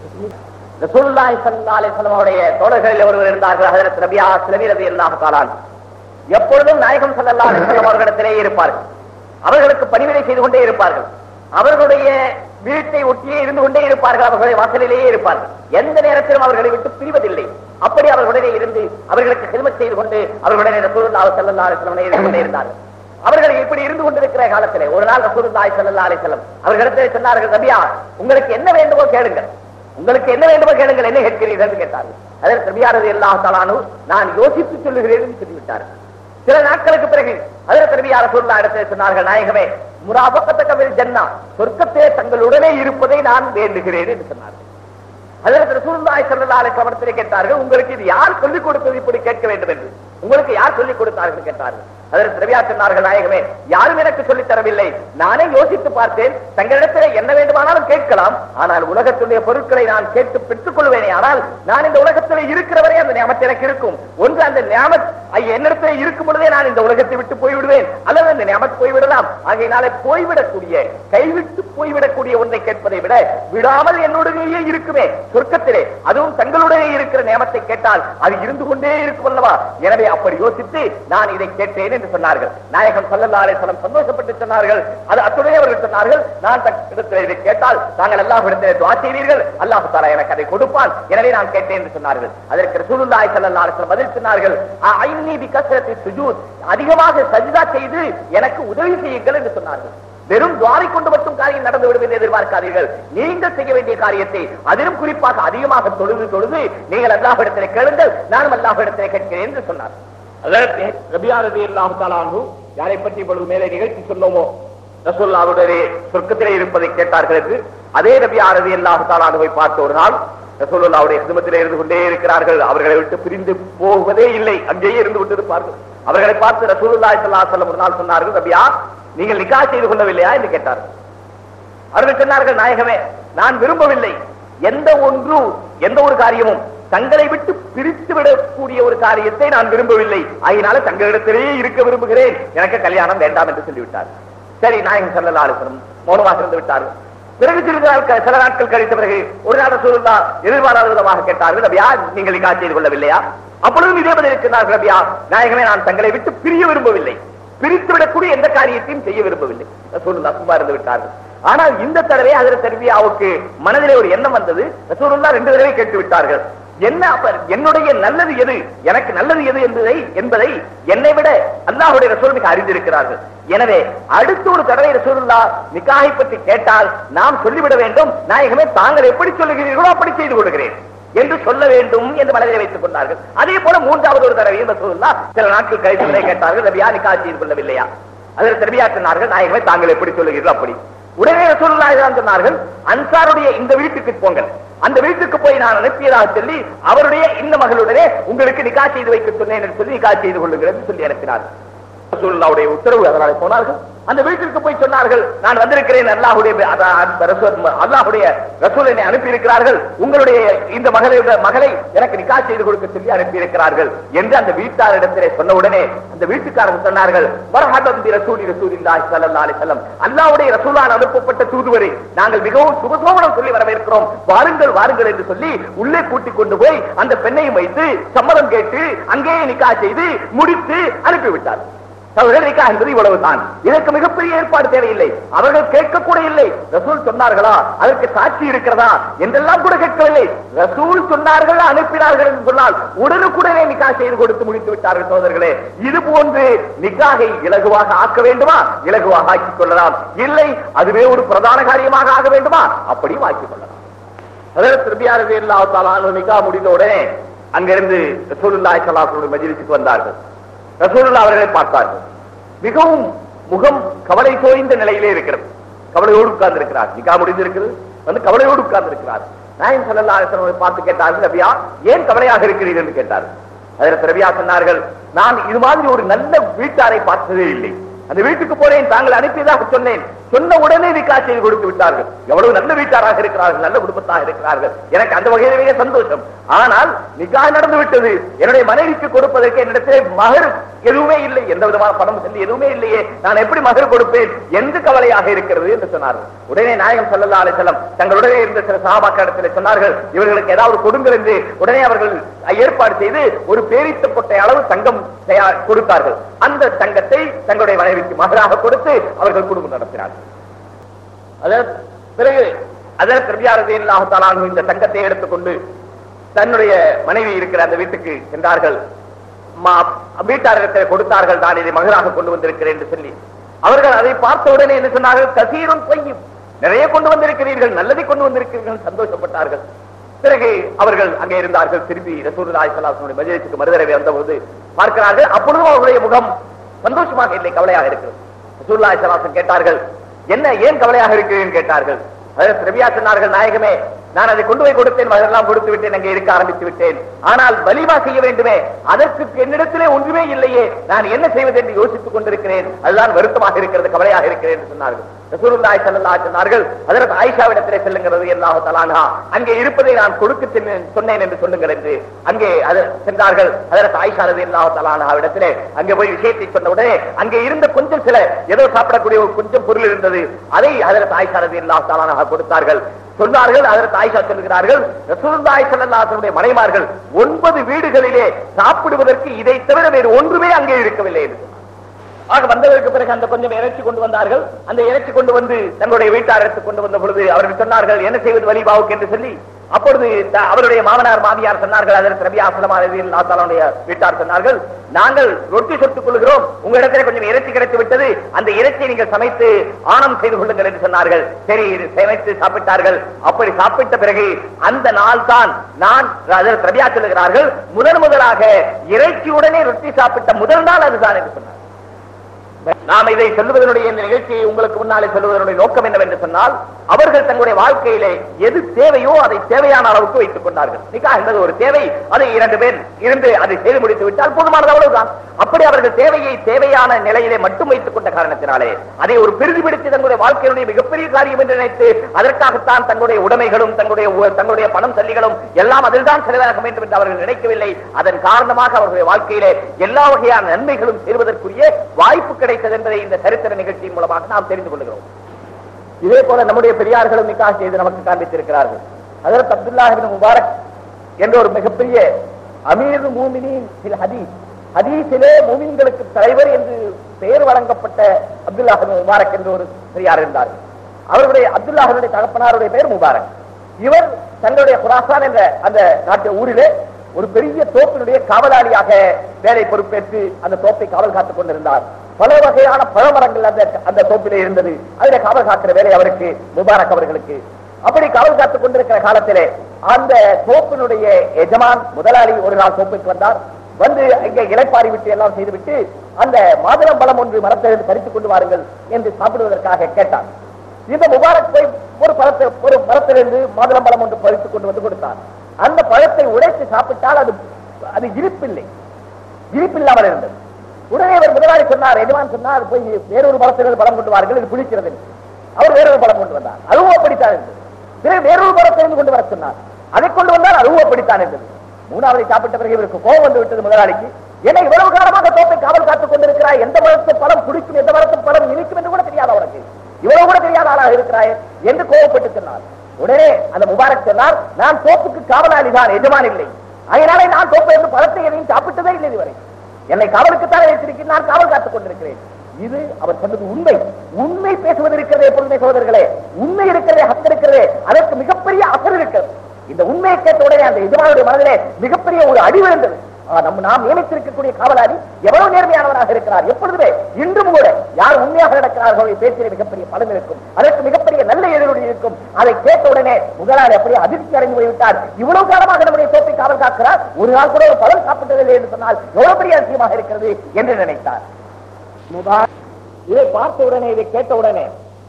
ரசூலுல்லாஹி ஸல்லல்லாஹு அலைஹி வஸல்லம் அவருடைய தோழர்களில் ஒருவர் இருந்தார்கள் ஹஜரத் ரபியா ஸ்லமி ரலியல்லாஹு தஆலா எப்பொழுதும் நாயகம் ஸல்லல்லாஹு அலைஹி வஸல்லம் அவர்களிடத்திலே இருப்பார்கள் அவர்களுக்கு பணிவிடை செய்து கொண்டே இருப்பார்கள் அவர்களுடைய வீட்டை ஒட்டியே இருந்து கொண்டே இருப்பார்கள் அவர்களுடைய வாசலிலேயே இருப்பார்கள் எந்த நேரத்திலும் அவர்களை விட்டு பிரிவதில்லை அப்படி அவர்களுடனே இருந்து அவர்களுக்கு ஹெல்மெட் செய்து கொண்டு அவர்களுடைய ரசூலுல்லாஹி ஸல்லல்லாஹு அலைஹி வஸல்லம் இருந்து கொண்டே இருந்தார்கள் அவர்கள் இப்படி இருந்து கொண்டிருக்கிற காலத்திலே ஒரு நாள் ரசூலுல்லாஹி ஸல்லல்லாஹு அலைஹி வஸல்லம் அவர்களிடத்தில் சொன்னார்கள் ரபியா உங்களுக்கு என்ன வேண்டுமோ கேளுங்கள் உங்களுக்கு என்ன வேண்டுமோ கேளுங்கள் என்ன கேட்கிறீர்கள் என்று கேட்டார்கள் அதற்கு ரபியாரது எல்லா தலானு நான் யோசித்து சொல்லுகிறேன் என்று சொல்லிவிட்டார்கள் சில நாட்களுக்கு பிறகு அதற்கு ரபியார சொல்லா இடத்தில் சொன்னார்கள் நாயகமே முராபக்கத்தக்கவில் ஜன்னா சொர்க்கத்தே தங்களுடனே இருப்பதை நான் வேண்டுகிறேன் என்று சொன்னார்கள் அதற்கு ரசூலுல்லாஹி ஸல்லல்லாஹு அலைஹி வஸல்லம் கேட்டார்கள் உங்களுக்கு இது யார் சொல்லிக் கொடுத்தது இப்படி கேட்க வேண்டும் என்று உங்களுக்கு யார் சொல்லிக் கொடுத்தார்கள் கேட்டார்கள் அதற்கு ரவியா சொன்னார்கள் நாயகமே யாரும் எனக்கு சொல்லித் தரவில்லை நானே யோசித்து பார்த்தேன் தங்களிடத்தில் என்ன வேண்டுமானாலும் கேட்கலாம் ஆனால் உலகத்துடைய பொருட்களை நான் கேட்டு பெற்றுக் கொள்வேனே ஆனால் நான் இந்த உலகத்தில் இருக்கிறவரை அந்த ஞாபகத்தில் எனக்கு இருக்கும் ஒன்று அந்த ஞாபகம் என்னிடத்தில் இருக்கும் பொழுதே நான் இந்த உலகத்தை விட்டு போய்விடுவேன் அல்லது அந்த ஞாபகம் போய்விடலாம் ஆகையினாலே போய்விடக்கூடிய கைவிட்டு போய்விடக்கூடிய ஒன்றை கேட்பதை விட விடாமல் என்னுடனேயே இருக்குமே சொர்க்கத்திலே அதுவும் தங்களுடைய இருக்கிற நியமத்தை கேட்டால் அது இருந்து கொண்டே இருக்கும் அல்லவா எனவே அப்படி யோசித்து நான் இதை கேட்டேன் என்று சொன்னார்கள் நாயகம் சல்லல்லா அலைஹிஸ்ஸலாம் சந்தோஷப்பட்டு சொன்னார்கள் அது அத்துடைய அவர்கள் சொன்னார்கள் நான் இடத்தில் இதை கேட்டால் தாங்கள் அல்லாஹ் இடத்திலே துஆ செய்வீர்கள் அல்லாஹ் தஆலா எனக்கு அதை கொடுப்பான் எனவே நான் கேட்டேன் என்று சொன்னார்கள் அதற்கு ரசூலுல்லாஹி ஸல்லல்லாஹு அலைஹி வஸல்லம் பதில் சொன்னார்கள் ஐன்னி பி கஸ்ரத்தி சுஜூத் அதிகமாக சஜ்தா செய்து எனக்கு உதவி செய்யுங்கள் என்று சொன்னார்கள் வெறும் துவாரை கொண்டு மட்டும் காரியம் நடந்து விடும் என்று எதிர்பார்க்காதீர்கள் நீங்கள் செய்ய வேண்டிய காரியத்தை அதிலும் குறிப்பாக அதிகமாக தொழுது தொழுது நீங்கள் அல்லாஹிடத்திலே கேளுங்கள் நானும் அல்லாஹிடத்திலே கேட்கிறேன் என்று சொன்னார் அதற்கு ரபியா ரலியல்லாஹு தஆலா அன்ஹு யாரை பற்றி இப்பொழுது மேலே நிகழ்ச்சி சொன்னோமோ ரசூலுல்லாஹுடைய சொர்க்கத்திலே இருப்பதை கேட்டார்கள் என்று அதே ரபியா ரலியல்லாஹு தஆலா அன்ஹுவை பார்த்த ஒரு நாள் ரசூலுல்லாஹுடைய ஹிதமத்திலே இருந்து கொண்டே இருக்கிறார்கள் அவர்களை விட்டு பிரிந்து போவதே இல்லை அங்கேயே இருந்து கொண்டிருப்பார்கள் அவர்களை பார்த்து ரசூலுல்லாஹி ஸல்லல்லாஹு அலைஹி வஸல்லம் ஒரு நாள் சொன்னார்கள் ரபியா நீங்கள் நிக்கா செய்து கொள்ளவில்லையா என்று கேட்டார்கள் அவர்கள் சொன்னார்கள் நாயகமே நான் விரும்பவில்லை எந்த ஒன்று எந்த ஒரு காரியமும் தங்களை விட்டு பிரித்து விடக்கூடிய ஒரு காரியத்தை நான் விரும்பவில்லை ஆகினால தங்களிடத்திலேயே இருக்க விரும்புகிறேன் எனக்கு கல்யாணம் வேண்டாம் என்று சொல்லிவிட்டார் சரி நாயகம் செல்லல்லா அலுவலம் மௌனமாக இருந்து விட்டார்கள் பிறகு சிறிது நாட்கள் சில நாட்கள் கழித்த பிறகு ஒரு நாள் சூழ்ந்தா எதிர்பாராத விதமாக கேட்டார்கள் ரபியா நீங்கள் நிக்கா செய்து கொள்ளவில்லையா அப்பொழுதும் இதே பதில் இருக்கிறார்கள் ரபியா நாயகமே நான் தங்களை விட்டு பிரிய விரும்பவில்லை பிரித்து விடக்கூடிய எந்த காரியத்தையும் செய்ய விரும்பவில்லை ரசூலுல்லாஹ் சும்மா இருந்து விட்டார்கள் ஆனால் இந்த தடவை அதில் தர்பியாவுக்கு மனதிலே ஒரு எண்ணம் வந்தது ரசூலுல்லாஹ் ரெண்டு தடவை கேட்டு விட்டார்கள் என்ன அப்ப என்னுடைய நல்லது எது எனக்கு நல்லது எது என்பதை என்பதை என்னை விட அல்லாஹுடைய ரசூல் மிக அறிந்திருக்கிறார்கள் எனவே அடுத்த ஒரு தடவை ரசூலுல்லா நிக்காகை பற்றி கேட்டால் நாம் சொல்லிவிட வேண்டும் நாயகமே தாங்கள் எப்படி சொல்லுகிறீர்களோ அப்படி செய்து கொள்கிறேன் என்று சொல்ல வேண்டும் என்று மனதில் வைத்துக் கொண்டார்கள் அதே போல மூன்றாவது ஒரு தடவையும் ரசூலுல்லா சில நாட்கள் கழித்து கேட்டார்கள் ரபியா நிக்கா செய்து கொள்ளவில்லையா அதில் ரபியா சொன்னார்கள் நாயகமே தாங்கள் எப்படி சொல்லுகிறீர்களோ அப்படி உடனே ரசூலுல்லா இதான் சொன்னார்கள் அன்சாருடைய இந்த வீட்டுக்கு போங்கள் அந்த வீட்டுக்கு போய் நான் அனுப்பியதாக சொல்லி அவருடைய இந்த மகளுடனே உங்களுக்கு நிக்கா செய்து வைக்க சொன்னேன் என்று சொல்லி நிக்கா செய்து கொள்ளுங்கள் என்று சொல்லி அனுப்பினார்கள் ரசூலுல்லாவுடைய உத்தரவு அதனால போனார்கள் அந்த வீட்டிற்கு போய் சொன்னார்கள் நான் வந்திருக்கிறேன் அல்லாஹுடைய அல்லாஹுடைய ரசூல் என்னை அனுப்பி இருக்கிறார்கள் உங்களுடைய இந்த மகளை மகளை எனக்கு நிக்கா செய்து கொடுக்க சொல்லி அனுப்பி இருக்கிறார்கள் என்று அந்த வீட்டாரிடத்திலே சொன்ன உடனே அந்த வீட்டுக்காரர்கள் சொன்னார்கள் வரஹபம் பி ரசூலி ரசூலில்லாஹி ஸல்லல்லாஹு அலைஹி வஸல்லம் அல்லாஹ்வுடைய ரசூலால் அனுப்பப்பட்ட தூதுவரை நாங்கள் மிகவும் சுபசோமனம் சொல்லி வரவேற்கிறோம் வாருங்கள் வாருங்கள் என்று சொல்லி உள்ளே கூட்டிக் கொண்டு போய் அந்த பெண்ணையும் வைத்து சம்மதம் கேட்டு அங்கேயே நிக்கா செய்து முடித்து அனுப்பிவிட்டார் நிக்கா என்பது இவ்வளவுதான் இதற்கு மிகப்பெரிய ஏற்பாடு தேவையில்லை அவர்கள் கேட்க கூட இல்லை ரசூல் சொன்னார்களா அதற்கு சாட்சி இருக்கிறதா என்றெல்லாம் கூட கேட்கவில்லை ரசூல் சொன்னார்கள் அனுப்பினார்கள் என்று சொன்னால் உடனுக்குடனே நிக்கா செய்து கொடுத்து முடித்து விட்டார்கள் சோதர்களே இது போன்று நிக்காகை இலகுவாக ஆக்க வேண்டுமா இலகுவாக ஆக்கிக் கொள்ளலாம் இல்லை அதுவே ஒரு பிரதான காரியமாக ஆக வேண்டுமா அப்படியும் ஆக்கிக் கொள்ளலாம் அதாவது திருபியாரதி இல்லாத்தாலும் நிக்கா முடிந்த உடனே அங்கிருந்து ரசூலுல்லாஹி ஸல்லல்லாஹு அலைஹி வஸல்லம் மஜ்லிஸுக்கு வந்தார்கள் ரசூலுல்லாஹ் அவர்களை பார்த்தார்கள் மிகவும் முகம் கவலை தோய்ந்த நிலையிலே இருக்கிறது கவலையோடு உட்கார்ந்து இருக்கிறார் நிக்கா முடிந்திருக்கிறது வந்து கவலையோடு உட்கார்ந்து இருக்கிறார் நாயன் ஸல்லல்லாஹு அலைஹி வஸல்லம் பார்த்து கேட்டார்கள் ரபியா ஏன் கவலையாக இருக்கிறீர்கள் என்று கேட்டார்கள் அதற்கு ரபியா சொன்னார்கள் நான் இது மாதிரி ஒரு நல்ல வீட்டாரை பார்த்ததே இல்லை அந்த வீட்டுக்கு போறேன் தாங்கள் அனுப்பியதாக சொன்னேன் சொன்ன உடனே நிக்கா செய்து கொடுத்து விட்டார்கள் எவ்வளவு நல்ல வீட்டாராக இருக்கிறார்கள் நல்ல குடும்பத்தாக இருக்கிறார்கள் எனக்கு அந்த வகையிலே மிக சந்தோஷம் ஆனால் நிக்கா நடந்து விட்டது என்னுடைய மனைவிக்கு கொடுப்பதற்கு என்னிடத்திலே மகர் எதுவுமே இல்லை எந்த விதமான பணம் சொல்லி எதுவுமே இல்லையே நான் எப்படி மகர் கொடுப்பேன் எந்த கவலையாக இருக்கிறது என்று சொன்னார்கள் உடனே நாயகம் ஸல்லல்லாஹு அலைஹி வஸல்லம் தங்களுடனே இருந்த சில சஹாபாக்களிடத்தில் சொன்னார்கள் இவர்களுக்கு ஏதாவது கொடுங்கள் என்று உடனே அவர்கள் ஏற்பாடு செய்து ஒரு பேரித்த கொட்டை அளவு தங்கம் தயார் கொடுத்தார்கள் அந்த தங்கத்தை தங்களுடைய மனைவிக்கு மகராக கொடுத்து அவர்கள் குடும்பம் நடத்தினார்கள் அதற்கு பிறகு அதற்கு ரபியாரதி இல்லாஹாலும் இந்த தங்கத்தை எடுத்துக்கொண்டு தன்னுடைய மனைவி இருக்கிற அந்த வீட்டுக்கு சென்றார்கள் மா- வீட்டாரிடத்தை கொடுத்தார்கள் நான் இதை மகராக கொண்டு வந்திருக்கிறேன் என்று சொல்லி அவர்கள் அதை பார்த்த உடனே என்ன சொன்னார்கள் கசீரும் பொய்யும் நிறைய கொண்டு வந்திருக்கிறீர்கள் நல்லதை கொண்டு வந்திருக்கிறீர்கள் சந்தோஷப்பட்டார்கள் பிறகு அவர்கள் அங்கே இருந்தார்கள் திருப்பி ரசூலுல்லாஹி ஸல்லல்லாஹு அலைஹி வஸல்லம் மஜலிஸுக்கு மறுதடவை வந்தபோது பார்க்கிறார்கள் அப்பொழுதும் அவருடைய முகம் சந்தோஷமாக இல்லை கவலையாக இருக்கிறது ரசூலுல்லாஹி ஸல்லல்லாஹு அலைஹி வஸல்லம் கேட்டார்கள் என்ன ஏன் கவலையாக இருக்கிறேன் கேட்டார்கள் அதற்கு ரபியா சொன்னார்கள் நாயகமே நான் அதை கொண்டு போய் கொடுத்தேன் அதெல்லாம் கொடுத்து விட்டேன் அங்கே இருக்க ஆரம்பித்து விட்டேன் ஆனால் வலிமா செய்ய வேண்டுமே அதற்கு என்னிடத்திலே ஒன்றுமே இல்லையே நான் என்ன செய்வது என்று யோசித்துக் கொண்டிருக்கிறேன் அதுதான் வருத்தமாக இருக்கிறது கவலையாக இருக்கிறேன் என்று சொன்னார்கள் ரசூலுல்லாஹி ஸல்லல்லாஹு அலைஹி சொன்னார்கள் அதற்கு ஆயிஷாவிடத்திலே செல்லுங்கிறது அல்லாஹ் தஆலா அங்கே இருப்பதை நான் கொடுக்க சென்னேன் சொன்னேன் என்று சொல்லுங்கள் என்று அங்கே அது சென்றார்கள் அதற்கு ஆயிஷா ரலியல்லாஹு தஆலா இடத்திலே அங்கே போய் விஷயத்தை சொன்ன உடனே அங்கே இருந்த கொஞ்சம் சில ஏதோ சாப்பிடக்கூடிய ஒரு கொஞ்சம் பொருள் இருந்தது அதை அதற்கு ஆயிஷா ரலியல்லாஹு தஆலா கொடுத்தார்கள் சொன்னார்கள் அதற்கு ஆயிஷா சொல்லுகிறார்கள் ரசூலுல்லாஹி ஸல்லல்லாஹு அலைஹி வஸல்லம் மனைமார்கள் ஒன்பது வீடுகளிலே சாப்பிடுவதற்கு இதை தவிர வேறு ஒன்றுமே அங்கே இருக்கவில்லை என்று சொன்னார். ஆக வந்ததற்கு பிறகு அந்த கொஞ்சம் இறைச்சி கொண்டு வந்தார்கள் அந்த இறைச்சி கொண்டு வந்து தங்களுடைய வீட்டாரத்துக்கு கொண்டு வந்த பொழுது அவர்கள் சொன்னார்கள் என்ன செய்வது வலிபாவுக்கு என்று சொல்லி அப்பொழுது த- அவருடைய மாமனார் மாமியார் சொன்னார்கள் அதற்கு ரபி ஆசலமாவுடைய வீட்டார் சொன்னார்கள் நாங்கள் ரொட்டி சொத்துக் கொள்கிறோம் உங்களிடத்தில் கொஞ்சம் இறைச்சி கிடைத்து விட்டது அந்த இறைச்சியை நீங்கள் சமைத்து ஆணம் செய்து கொள்ளுங்கள் என்று சொன்னார்கள் சரி இது சமைத்து சாப்பிட்டார்கள் அப்படி சாப்பிட்ட பிறகு அந்த நாள் தான் நான் அதற்கு ரபியா சொல்லுகிறார்கள் முதன் முதலாக இறைச்சியுடனே ரொட்டி சாப்பிட்ட முதல் நாள் அதுதான் என்று சொன்னார் நாம் இதை சொல்லுவதனுடைய இந்த நிகழ்ச்சியை உங்களுக்கு முன்னாலே சொல்லுவதனுடைய நோக்கம் என்னவென்று சொன்னால் அவர்கள் தங்களுடைய வாழ்க்கையிலே எது தேவையோ அதை தேவையான அளவுக்கு வைத்துக் கொண்டார்கள் நிக்கா என்பது ஒரு தேவை அதை இரண்டு பேர் இருந்து அதை செய்து முடித்து விட்டால் போதுமானது அவ்வளவுதான் அப்படி அவர்கள் தேவையை தேவையான நிலையிலே மட்டும் வைத்துக் கொண்ட காரணத்தினாலே அதை ஒரு பெரிதி பிடித்து தங்களுடைய வாழ்க்கையினுடைய மிகப்பெரிய காரியம் என்று நினைத்து அதற்காகத்தான் தங்களுடைய உடைமைகளும் தங்களுடைய உ- தங்களுடைய பணம் சல்லிகளும் எல்லாம் அதில் தான் செலவாக வேண்டும் என்று அவர்கள் நினைக்கவில்லை அதன் காரணமாக அவர்களுடைய வாழ்க்கையிலே எல்லா வகையான நன்மைகளும் சேர்வதற்குரிய வாய்ப்பு கிடைத்தது என்பதை இந்த சரித்திர நிகழ்ச்சியின் மூலமாக நாம் தெரிந்து கொள்கிறோம் இதே போல நம்முடைய பெரியார்களும் நிக்காஹ் செய்து நமக்கு காண்பித்திருக்கிறார்கள் அதற்கு அப்துல்லாஹ் இப்னு முபாரக் என்ற ஒரு மிகப்பெரிய அமீர் மூமினின் சில ஹதீஸ் ஹதீஸிலே மூமின்களுக்கு தலைவர் என்று பெயர் வழங்கப்பட்ட அப்துல்லாஹ் இப்னு முபாரக் என்ற ஒரு பெரியார் இருந்தார்கள் அவருடைய அப்துல்லாஹனுடைய தகப்பனாருடைய பெயர் முபாரக் இவர் தன்னுடைய குராசான் என்ற அந்த நாட்டு ஊரிலே ஒரு பெரிய தோப்பினுடைய காவலாளியாக வேலை பொறுப்பேற்று அந்த தோப்பை காவல் காத்துக் கொண்டிருந்தார் பல வகையான பழமரங்கள் அந்த அந்த தோப்பிலே இருந்தது அதிலே காவல் காக்கிற வேலை அவருக்கு முபாரக் அவர்களுக்கு அப்படி காவல் காத்துக் கொண்டிருக்கிற காலத்திலே அந்த தோப்பினுடைய எஜமான் முதலாளி ஒரு நாள் தோப்புக்கு வந்தார் வந்து இங்கே இலைப்பாரி விட்டு எல்லாம் செய்துவிட்டு அந்த மாதுளம்பழம் ஒன்று மரத்திலிருந்து பறித்துக் கொண்டு வாருங்கள் என்று சாப்பிடுவதற்காக கேட்டார் இந்த முபாரக் போய் ஒரு பழத்தை ஒரு மரத்திலிருந்து மாதுளம்பழம் ஒன்று பறித்துக் கொண்டு வந்து கொடுத்தார் அந்த பழத்தை உடைத்து சாப்பிட்டால் அது அது இனிப்பில்லை இனிப்பில்லாமல் இருந்தது உடனே அவர் முதலாளி சொன்னார் எஜமான் சொன்னார் போய் வேறொரு மரத்திலிருந்து பழம் கொண்டு வாருங்கள் இது புளிக்கிறது என்று. அவர் வேறொரு பழம் கொண்டு வந்தார் அதுவும் அப்படித்தான் இருந்தது பிறகு வேறொரு மரத்திலிருந்து கொண்டு வர சொன்னார் அதை கொண்டு வந்தால் அதுவும் அப்படித்தான் இருந்தது மூணாவதை சாப்பிட்ட பிறகு இவருக்கு கோபம் வந்து விட்டது முதலாளிக்கு ஏன்னா இவ்வளவு காலமாக தோப்பை காவல் காத்துக் கொண்டிருக்கிறாய் எந்த மரத்து பழம் குடிக்கும் எந்த மரத்து பழம் இனிக்கும் என்று கூட தெரியாத அவனுக்கு இவ்வளவு கூட தெரியாத ஆளாக இருக்கிறாய் என்று கோபப்பட்டு சொன்னார் உடனே அந்த முபாரக் சொன்னார் நான் தோப்புக்கு காவலாளி தான் எஜமான் இல்லை அதனாலே நான் தோப்பை என்று பழத்தை எதையும் சாப்பிட்டதே இல்லை இதுவரை என்னை காவலுக்குத்தான் வைத்திருக்கிறேன் நான் காவல் காத்துக் கொண்டிருக்கிறேன் இது அவர் சொன்னது உண்மை உண்மை பேசுவது இருக்கிறதே எப்பொழுதுமே சகோதரர்களே உண்மை இருக்கிறதே ஹக்கு இருக்கிறதே அதற்கு மிகப்பெரிய அசர் இருக்கிறது இந்த உண்மையை கேட்ட உடனே அந்த எஜமானுடைய மனதிலே மிகப்பெரிய ஒரு அடி விழுந்தது ஆ, நம்ம நாம் நியமித்திருக்கக்கூடிய காவலாளி எவ்வளவு நேர்மையானவராக இருக்கிறார் எப்பொழுதுமே இன்றும் கூட யார் உண்மையாக நடக்கிறார்களோ பேச்சிலே மிகப்பெரிய பலன் இருக்கும் அதற்கு மிகப்பெரிய நல்ல எதிரொலி இருக்கும் அதை கேட்ட உடனே முதலாளி அப்படியே அதிர்ச்சி அடைந்து போய்விட்டார் இவ்வளவு காலமாக நம்முடைய தோப்பை காவல் காக்கிறார் ஒரு நாள் கூட ஒரு பலன் சாப்பிட்டதில்லை என்று சொன்னால் எவ்வளவு பெரிய அதிசயமாக இருக்கிறது என்று நினைத்தார் முபாரக் இதை பார்த்த உடனே இதை கேட்ட உடனே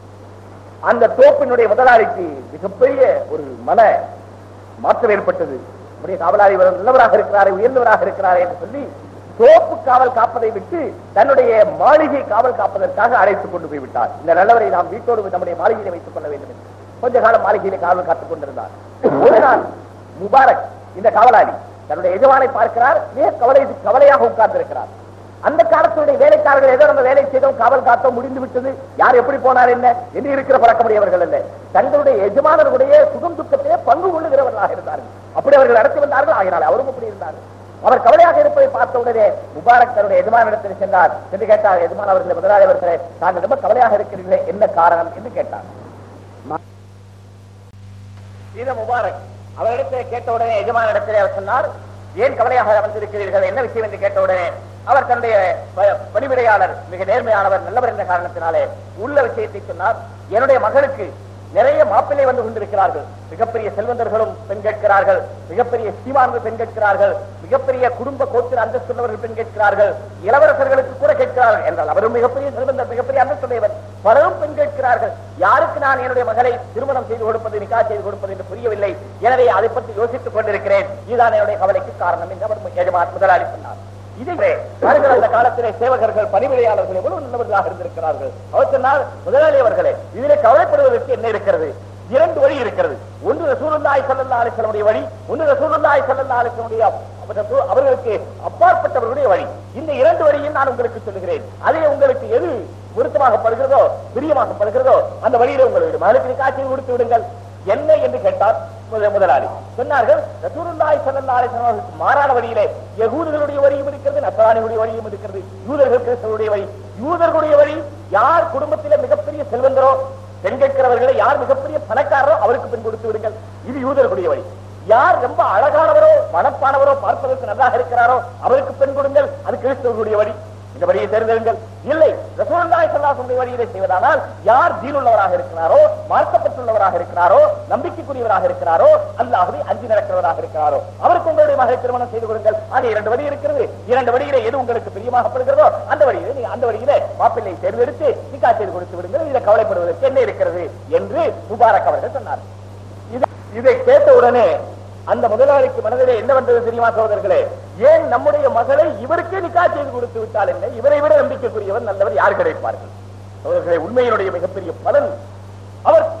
அந்த தோப்பினுடைய முதலாளிக்கு மிகப்பெரிய ஒரு மன மாற்றம் ஏற்பட்டது நம்முடைய காவலாளி இவர் நல்லவராக இருக்கிறாரே உயர்ந்தவராக இருக்கிறாரே என்று சொல்லி தோப்பு காவல் காப்பதை விட்டு தன்னுடைய மாளிகை காவல் காப்பதற்காக அழைத்துக் கொண்டு போய் விட்டார் இந்த நல்லவரை நாம் வீட்டோடு நம்முடைய மாளிகையை வைத்துக் கொள்ள வேண்டும் என்று கொஞ்ச காலம் மாளிகையிலே காவல் காத்துக் கொண்டிருந்தார் ஒரு நாள் முபாரக் இந்த காவலாளி தன்னுடைய எஜமானை பார்க்கிறார் மிக கவலை கவலையாக உட்கார்ந்திருக்கிறார் அந்த காலத்துடைய வேலைக்காரர்கள் ஏதோ நம்ம வேலை செய்தோம் காவல் காத்தோம் முடிந்து விட்டது யார் எப்படி போனார் என்ன என்று இருக்கிற பழக்கமுடையவர்கள் அல்ல தங்களுடைய எஜமானர்களுடைய சுகம் துக்கத்திலே பங்கு கொள்ளுகிறவர்களாக இருந்தார்கள் அப்படி அவர்கள் நடத்தி வந்தார்கள் ஆகினால் அவரும் அப்படி இருந்தார்கள் அவர் கவலையாக இருப்பதை பார்த்த உடனே முபாரக் தன்னுடைய எஜமானிடத்தில் சென்றார் என்று கேட்டார் எஜமான் அவர்கள் முதலாளி அவர்களே தாங்கள் ரொம்ப கவலையாக இருக்கிறீர்களே என்ன காரணம் என்று கேட்டார் இத முபாரக் அவரிடத்தில் கேட்ட உடனே எஜமான இடத்திலே அவர் சொன்னார் ஏன் கவலையாக வந்திருக்கிறீர்கள் என்ன விஷயம் என்று கேட்ட உடனே அவர் தன்னுடைய ப- பணிவிடையாளர் மிக நேர்மையானவர் நல்லவர் என்ற காரணத்தினாலே உள்ள விஷயத்தை சொன்னார் என்னுடைய மகளுக்கு நிறைய மாப்பிள்ளை வந்து கொண்டிருக்கிறார்கள் மிகப்பெரிய செல்வந்தர்களும் பெண் கேட்கிறார்கள் மிகப்பெரிய சீமான்கள் பெண் கேட்கிறார்கள் மிகப்பெரிய குடும்ப கோத்திர அந்தஸ்துள்ளவர்கள் பெண் கேட்கிறார்கள் இளவரசர்களுக்கு கூட கேட்கிறார்கள் என்றால் அவரும் மிகப்பெரிய செல்வந்தர் மிகப்பெரிய அந்தஸ்துடையவர் பலரும் பெண் கேட்கிறார்கள் யாருக்கு நான் என்னுடைய மகளை திருமணம் செய்து கொடுப்பது நிக்கா செய்து கொடுப்பது என்று புரியவில்லை எனவே அதை பற்றி யோசித்துக் கொண்டிருக்கிறேன் இதுதான் என்னுடைய கவலைக்கு காரணம் என்று அவர் எஜமான் முதலாளி சொன்னார் இதே பாருங்கள் அந்த காலத்திலே சேவகர்கள் பணிவிடையாளர்கள் எவ்வளவு நல்லவர்களாக இருந்திருக்கிறார்கள் அவர் சொன்னார் முதலாளி அவர்களே இதிலே கவலைப்படுவதற்கு என்ன இருக்கிறது இரண்டு வழி இருக்கிறது ஒன்று ரசூலுல்லாஹி ஸல்லல்லாஹு அலைஹி வஸல்லம் வழி ஒன்று ரசூலுல்லாஹி ஸல்லல்லாஹு அலைஹி வஸல்லம் அவர்களுக்கு அப்பாற்பட்டவர்களுடைய வழி இந்த இரண்டு வழியும் நான் உங்களுக்கு சொல்லுகிறேன் அதிலே உங்களுக்கு எது பொருத்தமாகப்படுகிறதோ பிரியமாகப்படுகிறதோ அந்த வழியில உங்களுடைய மகளுக்கு காட்சி கொடுத்து விடுங்கள் என்ன என்று கேட்டார் முத- முதலாளி சொன்னார்கள் ரசூலுல்லாஹி ஸல்லல்லாஹு அலைஹி வஸல்லம் அவர்களுக்கு மாறான வழியிலே யகூதர்களுடைய வழியும் இருக்கிறது நசரானியுடைய வழியும் இருக்கிறது யூதர்கள் கிறிஸ்தவருடைய வழி யூதர்களுடைய வழி யார் குடும்பத்திலே மிகப்பெரிய செல்வந்தரோ பெண் கேட்கிறவர்களை யார் மிகப்பெரிய பணக்காரரோ அவருக்கு பெண் கொடுத்து விடுங்கள் இது யூதர்களுடைய வழி யார் ரொம்ப அழகானவரோ மனப்பானவரோ பார்ப்பதற்கு நன்றாக இருக்கிறாரோ அவருக்கு பெண் கொடுங்கள் அது கிறிஸ்தவர்களுடைய வழி இந்த வழியை தேர்ந்தெடுங்கள் இல்லை ரசூலுல்லாஹி ஸல்லல்லாஹு அலைஹி வழியிலே செய்வதானால் யார் தீனுள்ளவராக இருக்கிறாரோ மார்க்கப்பட்டுள்ளவராக இருக்கிறாரோ நம்பிக்கைக்குரியவராக இருக்கிறாரோ அல்லாஹ்வை அஞ்சி நடக்கிறவராக இருக்கிறாரோ அவருக்கு உங்களுடைய மகளை திருமணம் செய்து கொடுங்கள் ஆக இரண்டு வழி இருக்கிறது இரண்டு வழியிலே எது உங்களுக்கு பிரியமாகப்படுகிறதோ அந்த வழியிலே நீங்க அந்த வழியிலே மாப்பிள்ளை தேர்ந்தெடுத்து நிக்கா செய்து கொடுத்து விடுங்கள் இதை கவலைப்படுவதற்கு என்ன இருக்கிறது என்று முபாரக் அவர்கள் சொன்னார் இது- இதை கேட்ட உடனே அந்த முதலாளிக்கு மனதிலே என்ன வந்தது தெரியுமா சகோதரர்களே ஏன் நம்முடைய மகளை இவருக்கே நிக்கா செய்து கொடுத்து விட்டால் என்ன இவரை விட நம்பிக்கைக்குரியவர் நல்லவர் யார் கிடைப்பார்கள் சகோதரர்களே உண்மையினுடைய மிகப்பெரிய பலன் அவர்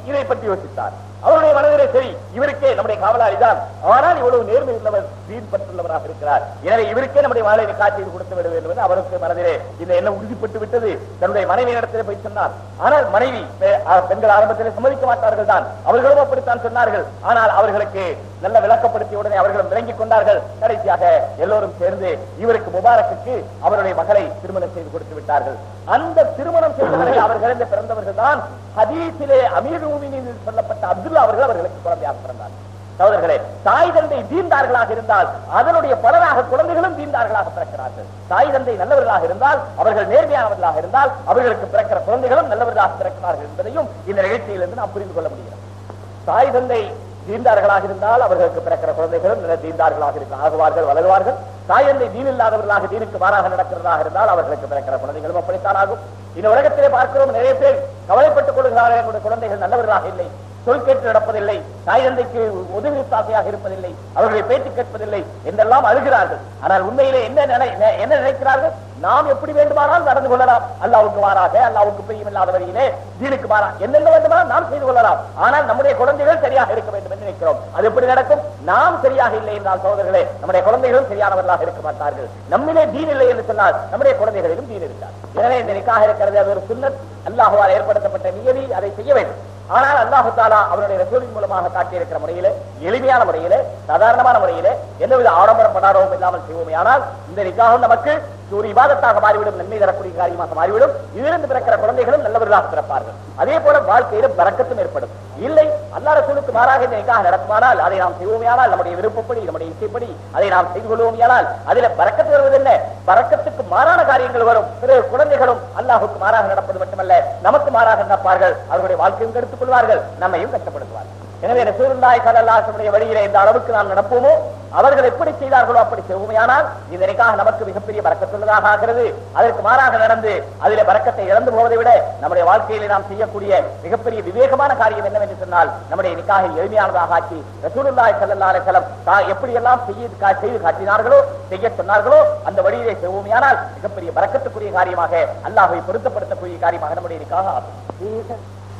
இதை பற்றி யோசித்தார் அவருடைய மனதிலே சரி இவருக்கே நம்முடைய காவலாளி தான் ஆனால் இவ்வளவு நேர்மை உள்ளவர் வீண் பற்றுள்ளவராக இருக்கிறார் எனவே இவருக்கே நம்முடைய மகளை காட்சி செய்து கொடுத்து விட வேண்டும் என்று அவருக்கு மனதிலே இந்த எண்ணம் உறுதிப்பட்டு விட்டது தன்னுடைய மனைவி இடத்திலே போய் சொன்னார் ஆனால் மனைவி பெ- அஹ் பெண்கள் ஆரம்பத்தில் சம்மதிக்க மாட்டார்கள் தான் அவர்களும் அப்படித்தான் சொன்னார்கள் ஆனால் அவர்களுக்கு நல்ல விளக்கப்படுத்திய உடனே அவர்களும் விளங்கிக் கொண்டார்கள் கடைசியாக எல்லோரும் சேர்ந்து இவருக்கு முபாரக்குக்கு அவருடைய மகளை திருமணம் செய்து கொடுத்து விட்டார்கள் அந்த திருமணம் செய்தவர்கள் அவர்களிருந்து பிறந்தவர்கள் தான் ஹதீஸிலே அமீர் மூமினின் சொல்லப்பட்ட அப்துல்லா அவர்கள் அவர்களுக்கு குழந்தையாக பிறந்தார் சகோதரர்களே தாய் தந்தை தீர்ந்தார்களாக இருந்தால் அதனுடைய பலராக குழந்தைகளும் தீர்ந்தார்களாக பிறக்கிறார்கள் தாய் தந்தை நல்லவர்களாக இருந்தால் அவர்கள் நேர்மையானவர்களாக இருந்தால் அவர்களுக்கு பிறக்கிற குழந்தைகளும் நல்லவர்களாக பிறக்கிறார்கள் என்பதையும் இந்த நிகழ்ச்சியிலிருந்து நாம் புரிந்து கொள்ள முடிகிறது தாய் தந்தை தீர்ந்தார்களாக இருந்தால் அவர்களுக்கு பிறக்கிற குழந்தைகளும் நல்ல தீர்ந்தார்களாக இருக்க ஆகுவார்கள் வளருவார்கள் தாய் தந்தை தீன் இல்லாதவர்களாக தீனுக்கு மாறாக நடக்கிறதாக இருந்தால் அவர்களுக்கு பிறக்கிற குழந்தைகளும் அப்படித்தான் ஆகும் இந்த உலகத்திலே பார்க்கிறோம் நிறைய பேர் கவலைப்பட்டுக் கொள்கிறார்கள் எங்களுடைய குழந்தைகள் நல்லவர்களாக இல்லை சொல் கேட்டு நடப்பதில்லை தாய் தந்தைக்கு உதவி ஆசையாக இருப்பதில்லை அவர்களை பேச்சு கேட்பதில்லை என்றெல்லாம் அழுகிறார்கள் ஆனால் உண்மையிலே என்ன நினை- என்ன நினைக்கிறார்கள் நாம் எப்படி வேண்டுமானால் நடந்து கொள்ளலாம் அல்லாவுக்கு மாறாக அல்லாவுக்கு பிரியம் இல்லாத வழியிலே தீனுக்கு மாறா என்னென்ன வேண்டுமானால் நாம் செய்து கொள்ளலாம் ஆனால் நம்முடைய குழந்தைகள் சரியாக இருக்க வேண்டும் என்று நினைக்கிறோம் அது எப்படி நடக்கும் நாம் சரியாக இல்லை என்றால் சகோதரர்களே நம்முடைய குழந்தைகளும் சரியானவர்களாக இருக்க மாட்டார்கள் நம்மிலே தீன் இல்லை என்று சொன்னால் நம்முடைய குழந்தைகளிலும் தீன் இருக்கார் எனவே இந்த நிக்காக இருக்கிறது அது ஒரு சுன்னத் அல்லாஹுவால் ஏற்படுத்தப்பட்ட நியதி அதை செய்ய வேண்டும் ஆனால் அல்லாஹு தாலா அவருடைய ரசூலின் மூலமாக காட்டியிருக்கிற முறையிலே எளிமையான முறையிலே சாதாரணமான முறையிலே எந்தவித ஆடம்பரம் படாரவும் இல்லாமல் செய்வோமே ஆனால் இந்த நிக்காகம் நமக்கு ஒரு இபாதத்தாக மாறிவிடும் நன்மை தரக்கூடிய காரியமாக மாறிவிடும் இதிலிருந்து பிறக்கிற குழந்தைகளும் நல்லவர்களாக பிறப்பார்கள் அதே போல வாழ்க்கையில பறக்கத்தும் ஏற்படும் இல்லை அல்லா ரசூலுக்கு மாறாக இந்த நிக்காக நடக்குமானால் அதை நாம் செய்வோமையானால் நம்முடைய விருப்பப்படி நம்முடைய இசைப்படி அதை நாம் செய்து கொள்வோமையானால் அதில பறக்கத்து வருவது என்ன பறக்கத்துக்கு மாறான காரியங்கள் வரும் பிறகு குழந்தைகளும் அல்லாஹுக்கு மாறாக நடப்பது மட்டுமல்ல நமக்கு மாறாக நடப்பார்கள் அவர்களுடைய வாழ்க்கையும் கெடுத்துக் கொள்வார்கள் நம்மையும் கஷ்டப்படுத்துவார்கள் எனவே ரசூலுல்லாஹி ஸல்லல்லாஹு அலைஹி வஸல்லம் வழியிலே இந்த அளவுக்கு நாம் நடப்போமோ அவர்கள் எப்படி செய்தார்களோ அப்படி செய்வோமையானால் இந்த நிக்காக நமக்கு மிகப்பெரிய பறக்கத்துள்ளதாக ஆகிறது அதற்கு மாறாக நடந்து அதிலே பறக்கத்தை இழந்து போவதை விட நம்முடைய வாழ்க்கையிலே நாம் செய்யக்கூடிய மிகப்பெரிய விவேகமான காரியம் என்னவென்று சொன்னால் நம்முடைய நிக்காகை எளிமையானதாக ஆக்கி ரசூலுல்லாஹி ஸல்லல்லாஹு அலைஹி வஸல்லம் தா- எப்படியெல்லாம் செய்ய கா- செய்து காட்டினார்களோ செய்ய சொன்னார்களோ அந்த வழியிலே செய்வோமையானால் மிகப்பெரிய பறக்கத்துக்குரிய காரியமாக அல்லாஹ்வை பொருத்தப்படுத்தக்கூடிய காரியமாக நம்முடைய நிக்காக ஆகும்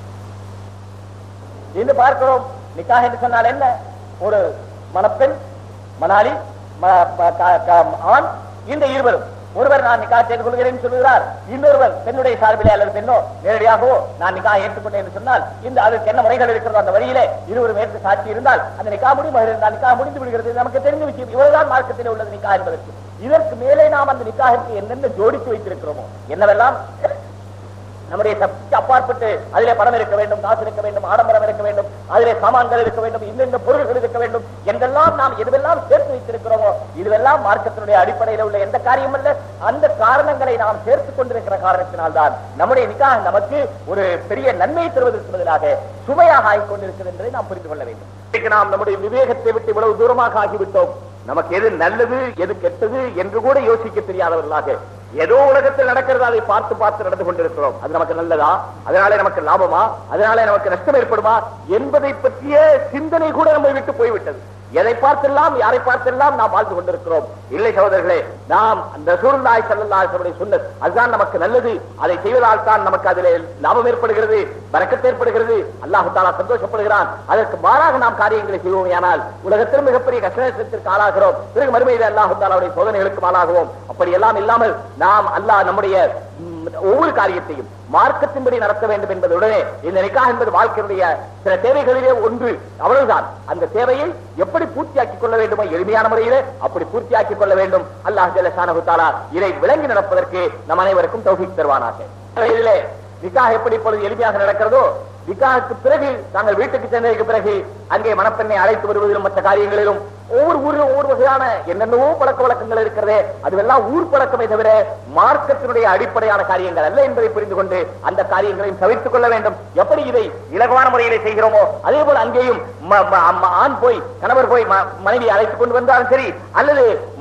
இன்று பார்க்கிறோம் நிக்காஹ் என்று சொன்னால் என்ன ஒரு மணப்பெண் மணாலி ம- ப- க- க- ஆண் இந்த இருவரும் ஒருவர் நான் நிக்காஹ் செய்து கொள்கிறேன் சொல்லுகிறார் இன்னொருவர் பெண்ணுடைய சார்பிலே அல்லது பெண்ணோ நேரடியாகவோ நான் நிக்காஹ் ஏற்றுக்கொண்டேன் என்று சொன்னால் இந்த அதற்கு என்ன முறைகள் இருக்கிறதோ அந்த வழியிலே இருவரும் ஏற்று சாட்சி இருந்தால் அந்த நிக்காஹ் முடிவு இருந்தால் நிக்காஹ் முடிந்து விடுகிறது இது நமக்கு தெரிந்த விஷயம் இவ்வளவுதான் மார்க்கத்திலே உள்ளது நிக்காஹ் என்பதற்கு இதற்கு மேலே நாம் அந்த நிக்காஹிற்கு என்னென்ன ஜோடித்து வைத்திருக்கிறோமோ என்னவெல்லாம் நம்முடைய சக்திக்கு அப்பாற்பட்டு அதிலே பணம் இருக்க வேண்டும் காசு இருக்க வேண்டும் ஆடம்பரம் இருக்க வேண்டும் அதிலே சாமான்கள் இருக்க வேண்டும் இன்னென்ன பொருள்கள் இருக்க வேண்டும் என்றெல்லாம் நாம் எதுவெல்லாம் சேர்த்து வைத்திருக்கிறோமோ இதுவெல்லாம் மார்க்கத்தினுடைய அடிப்படையில் உள்ள எந்த காரியம் அல்ல அந்த காரணங்களை நாம் சேர்த்துக் கொண்டிருக்கிற காரணத்தினால்தான் நம்முடைய நிக்காக நமக்கு ஒரு பெரிய நன்மை தருவதற்கு பதிலாக சுமையாக ஆகிக் கொண்டிருக்கிறது என்பதை நாம் புரிந்து கொள்ள வேண்டும் இன்றைக்கு நாம் நம்முடைய விவேகத்தை விட்டு இவ்வளவு தூரமாக ஆகிவிட்டோம் நமக்கு எது நல்லது எது கெட்டது என்று கூட யோசிக்க தெரியாதவர்களாக ஏதோ உலகத்தில் நடக்கிறது அதை பார்த்து பார்த்து நடந்து கொண்டிருக்கிறோம் அது நமக்கு நல்லதா அதனாலே நமக்கு லாபமா அதனாலே நமக்கு நஷ்டம் ஏற்படுமா என்பதை பற்றிய சிந்தனை கூட நம்மை விட்டு போய்விட்டது எதை பார்த்தெல்லாம் யாரை பார்த்தெல்லாம் நாம் வாழ்ந்து கொண்டிருக்கிறோம் இல்லை சகோதரர்களே நாம் அந்த சூழ்நாய் செல்லல்லாசனுடைய சொன்னது அதுதான் நமக்கு நல்லது அதை செய்வதால் தான் நமக்கு அதிலே லாபம் ஏற்படுகிறது வரக்கத்து ஏற்படுகிறது அல்லாஹு தாலா சந்தோஷப்படுகிறான் அதற்கு மாறாக நாம் காரியங்களை செய்வோம் உலகத்தில் மிகப்பெரிய கஷ்டத்திற்கு ஆளாகிறோம் பிறகு மறுமையில் அல்லாஹு தாலாவுடைய சோதனைகளுக்கு ஆளாகுவோம் அப்படி எல்லாம் இல்லாமல் நாம் அல்லாஹ் நம்முடைய ம், ஒவ்வொரு காரியத்தையும் மார்க்கத்தின்படி நடத்த வேண்டும் என்பதுடனே இந்த நிக்காஹ் என்பது வாழ்க்கையுடைய சில தேவைகளிலே ஒன்று அவ்வளவுதான் அந்த தேவையை எப்படி பூர்த்தியாக்கிக் கொள்ள வேண்டுமோ எளிமையான முறையிலே அப்படி பூர்த்தியாக்கிக் கொள்ள வேண்டும் அல்லாஹ் ஜல்லஷானஹு தஆலா இதை விளங்கி நடப்பதற்கு நம் அனைவருக்கும் தௌஃபீக் தருவானாக இதிலே நிக்காஹ் எப்படி இப்பொழுது எளிமையாக நடக்கிறதோ நிக்காஹுக்கு பிறகு நாங்கள் வீட்டுக்கு சென்றதற்கு பிறகு அங்கே மணப்பெண்ணை அழைத்து வருவதிலும் மற்ற காரியங்களிலும் ஒவ்வொரு ஊரிலும் ஒவ்வொரு வகையான என்னென்னவோ பழக்க வழக்கங்கள் இருக்கிறதே அதுவெல்லாம் ஊர் பழக்கமே தவிர மார்க்கத்தினுடைய அடிப்படையான காரியங்கள் அல்ல என்பதை புரிந்து கொண்டு அந்த காரியங்களையும் தவிர்த்துக் கொள்ள வேண்டும் எப்படி இதை இலகுவான முறையிலே செய்கிறோமோ அதே போல அங்கேயும் ம- ம- அம்ம- ஆண் போய் கணவர் போய் ம- மனைவி அழைத்துக் கொண்டு வந்தாலும் சரி அல்லது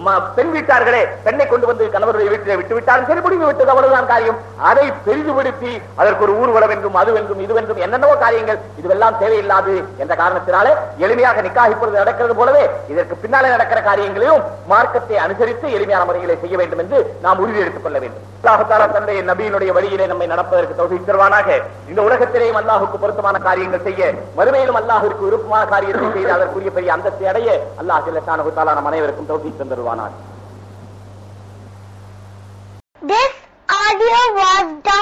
ம- பெண் வீட்டார்களே பெண்ணை கொண்டு வந்து கணவருடைய வீட்டிலே விட்டு விட்டாலும் சரி முடிவு விட்டது அவ்வளவுதான் காரியம் அதை பெரிதுபடுத்தி அதற்கு ஒரு ஊர்வலம் என்றும் அது வென்றும் இது வென்றும் என்னென்னவோ காரியங்கள் இதுவெல்லாம் தேவையில்லாது என்ற காரணத்தினாலே எளிமையாக நிக்காஹ் இப்பொழுது நடக்கிறது போலவே இதற்கு பின்னாலே நடக்கிற காரியங்களையும் மார்க்கத்தை அனுசரித்து எளிமையான முறைகளை செய்ய வேண்டும் என்று நாம் உறுதி எடுத்துக் கொள்ள வேண்டும் அல்லாஹாலா தன்னுடைய நபியினுடைய வழியிலே நம்மை நடப்பதற்கு தௌஃபீக் தருவானாக இந்த உலகத்திலேயும் அல்லாஹுக்கு பொருத்தமான காரியங்கள் செய்ய மறுமையிலும் அல்லாஹுக்கு விருப்பமான காரியத்தை செய்து அதற்குரிய பெரிய அந்தஸ்தை அடைய அல்லாஹ் ஜல்லஷானஹு தஆலா நம் அனைவருக்கும் தௌஃபீக் தந்தருவானாக This audio was downloaded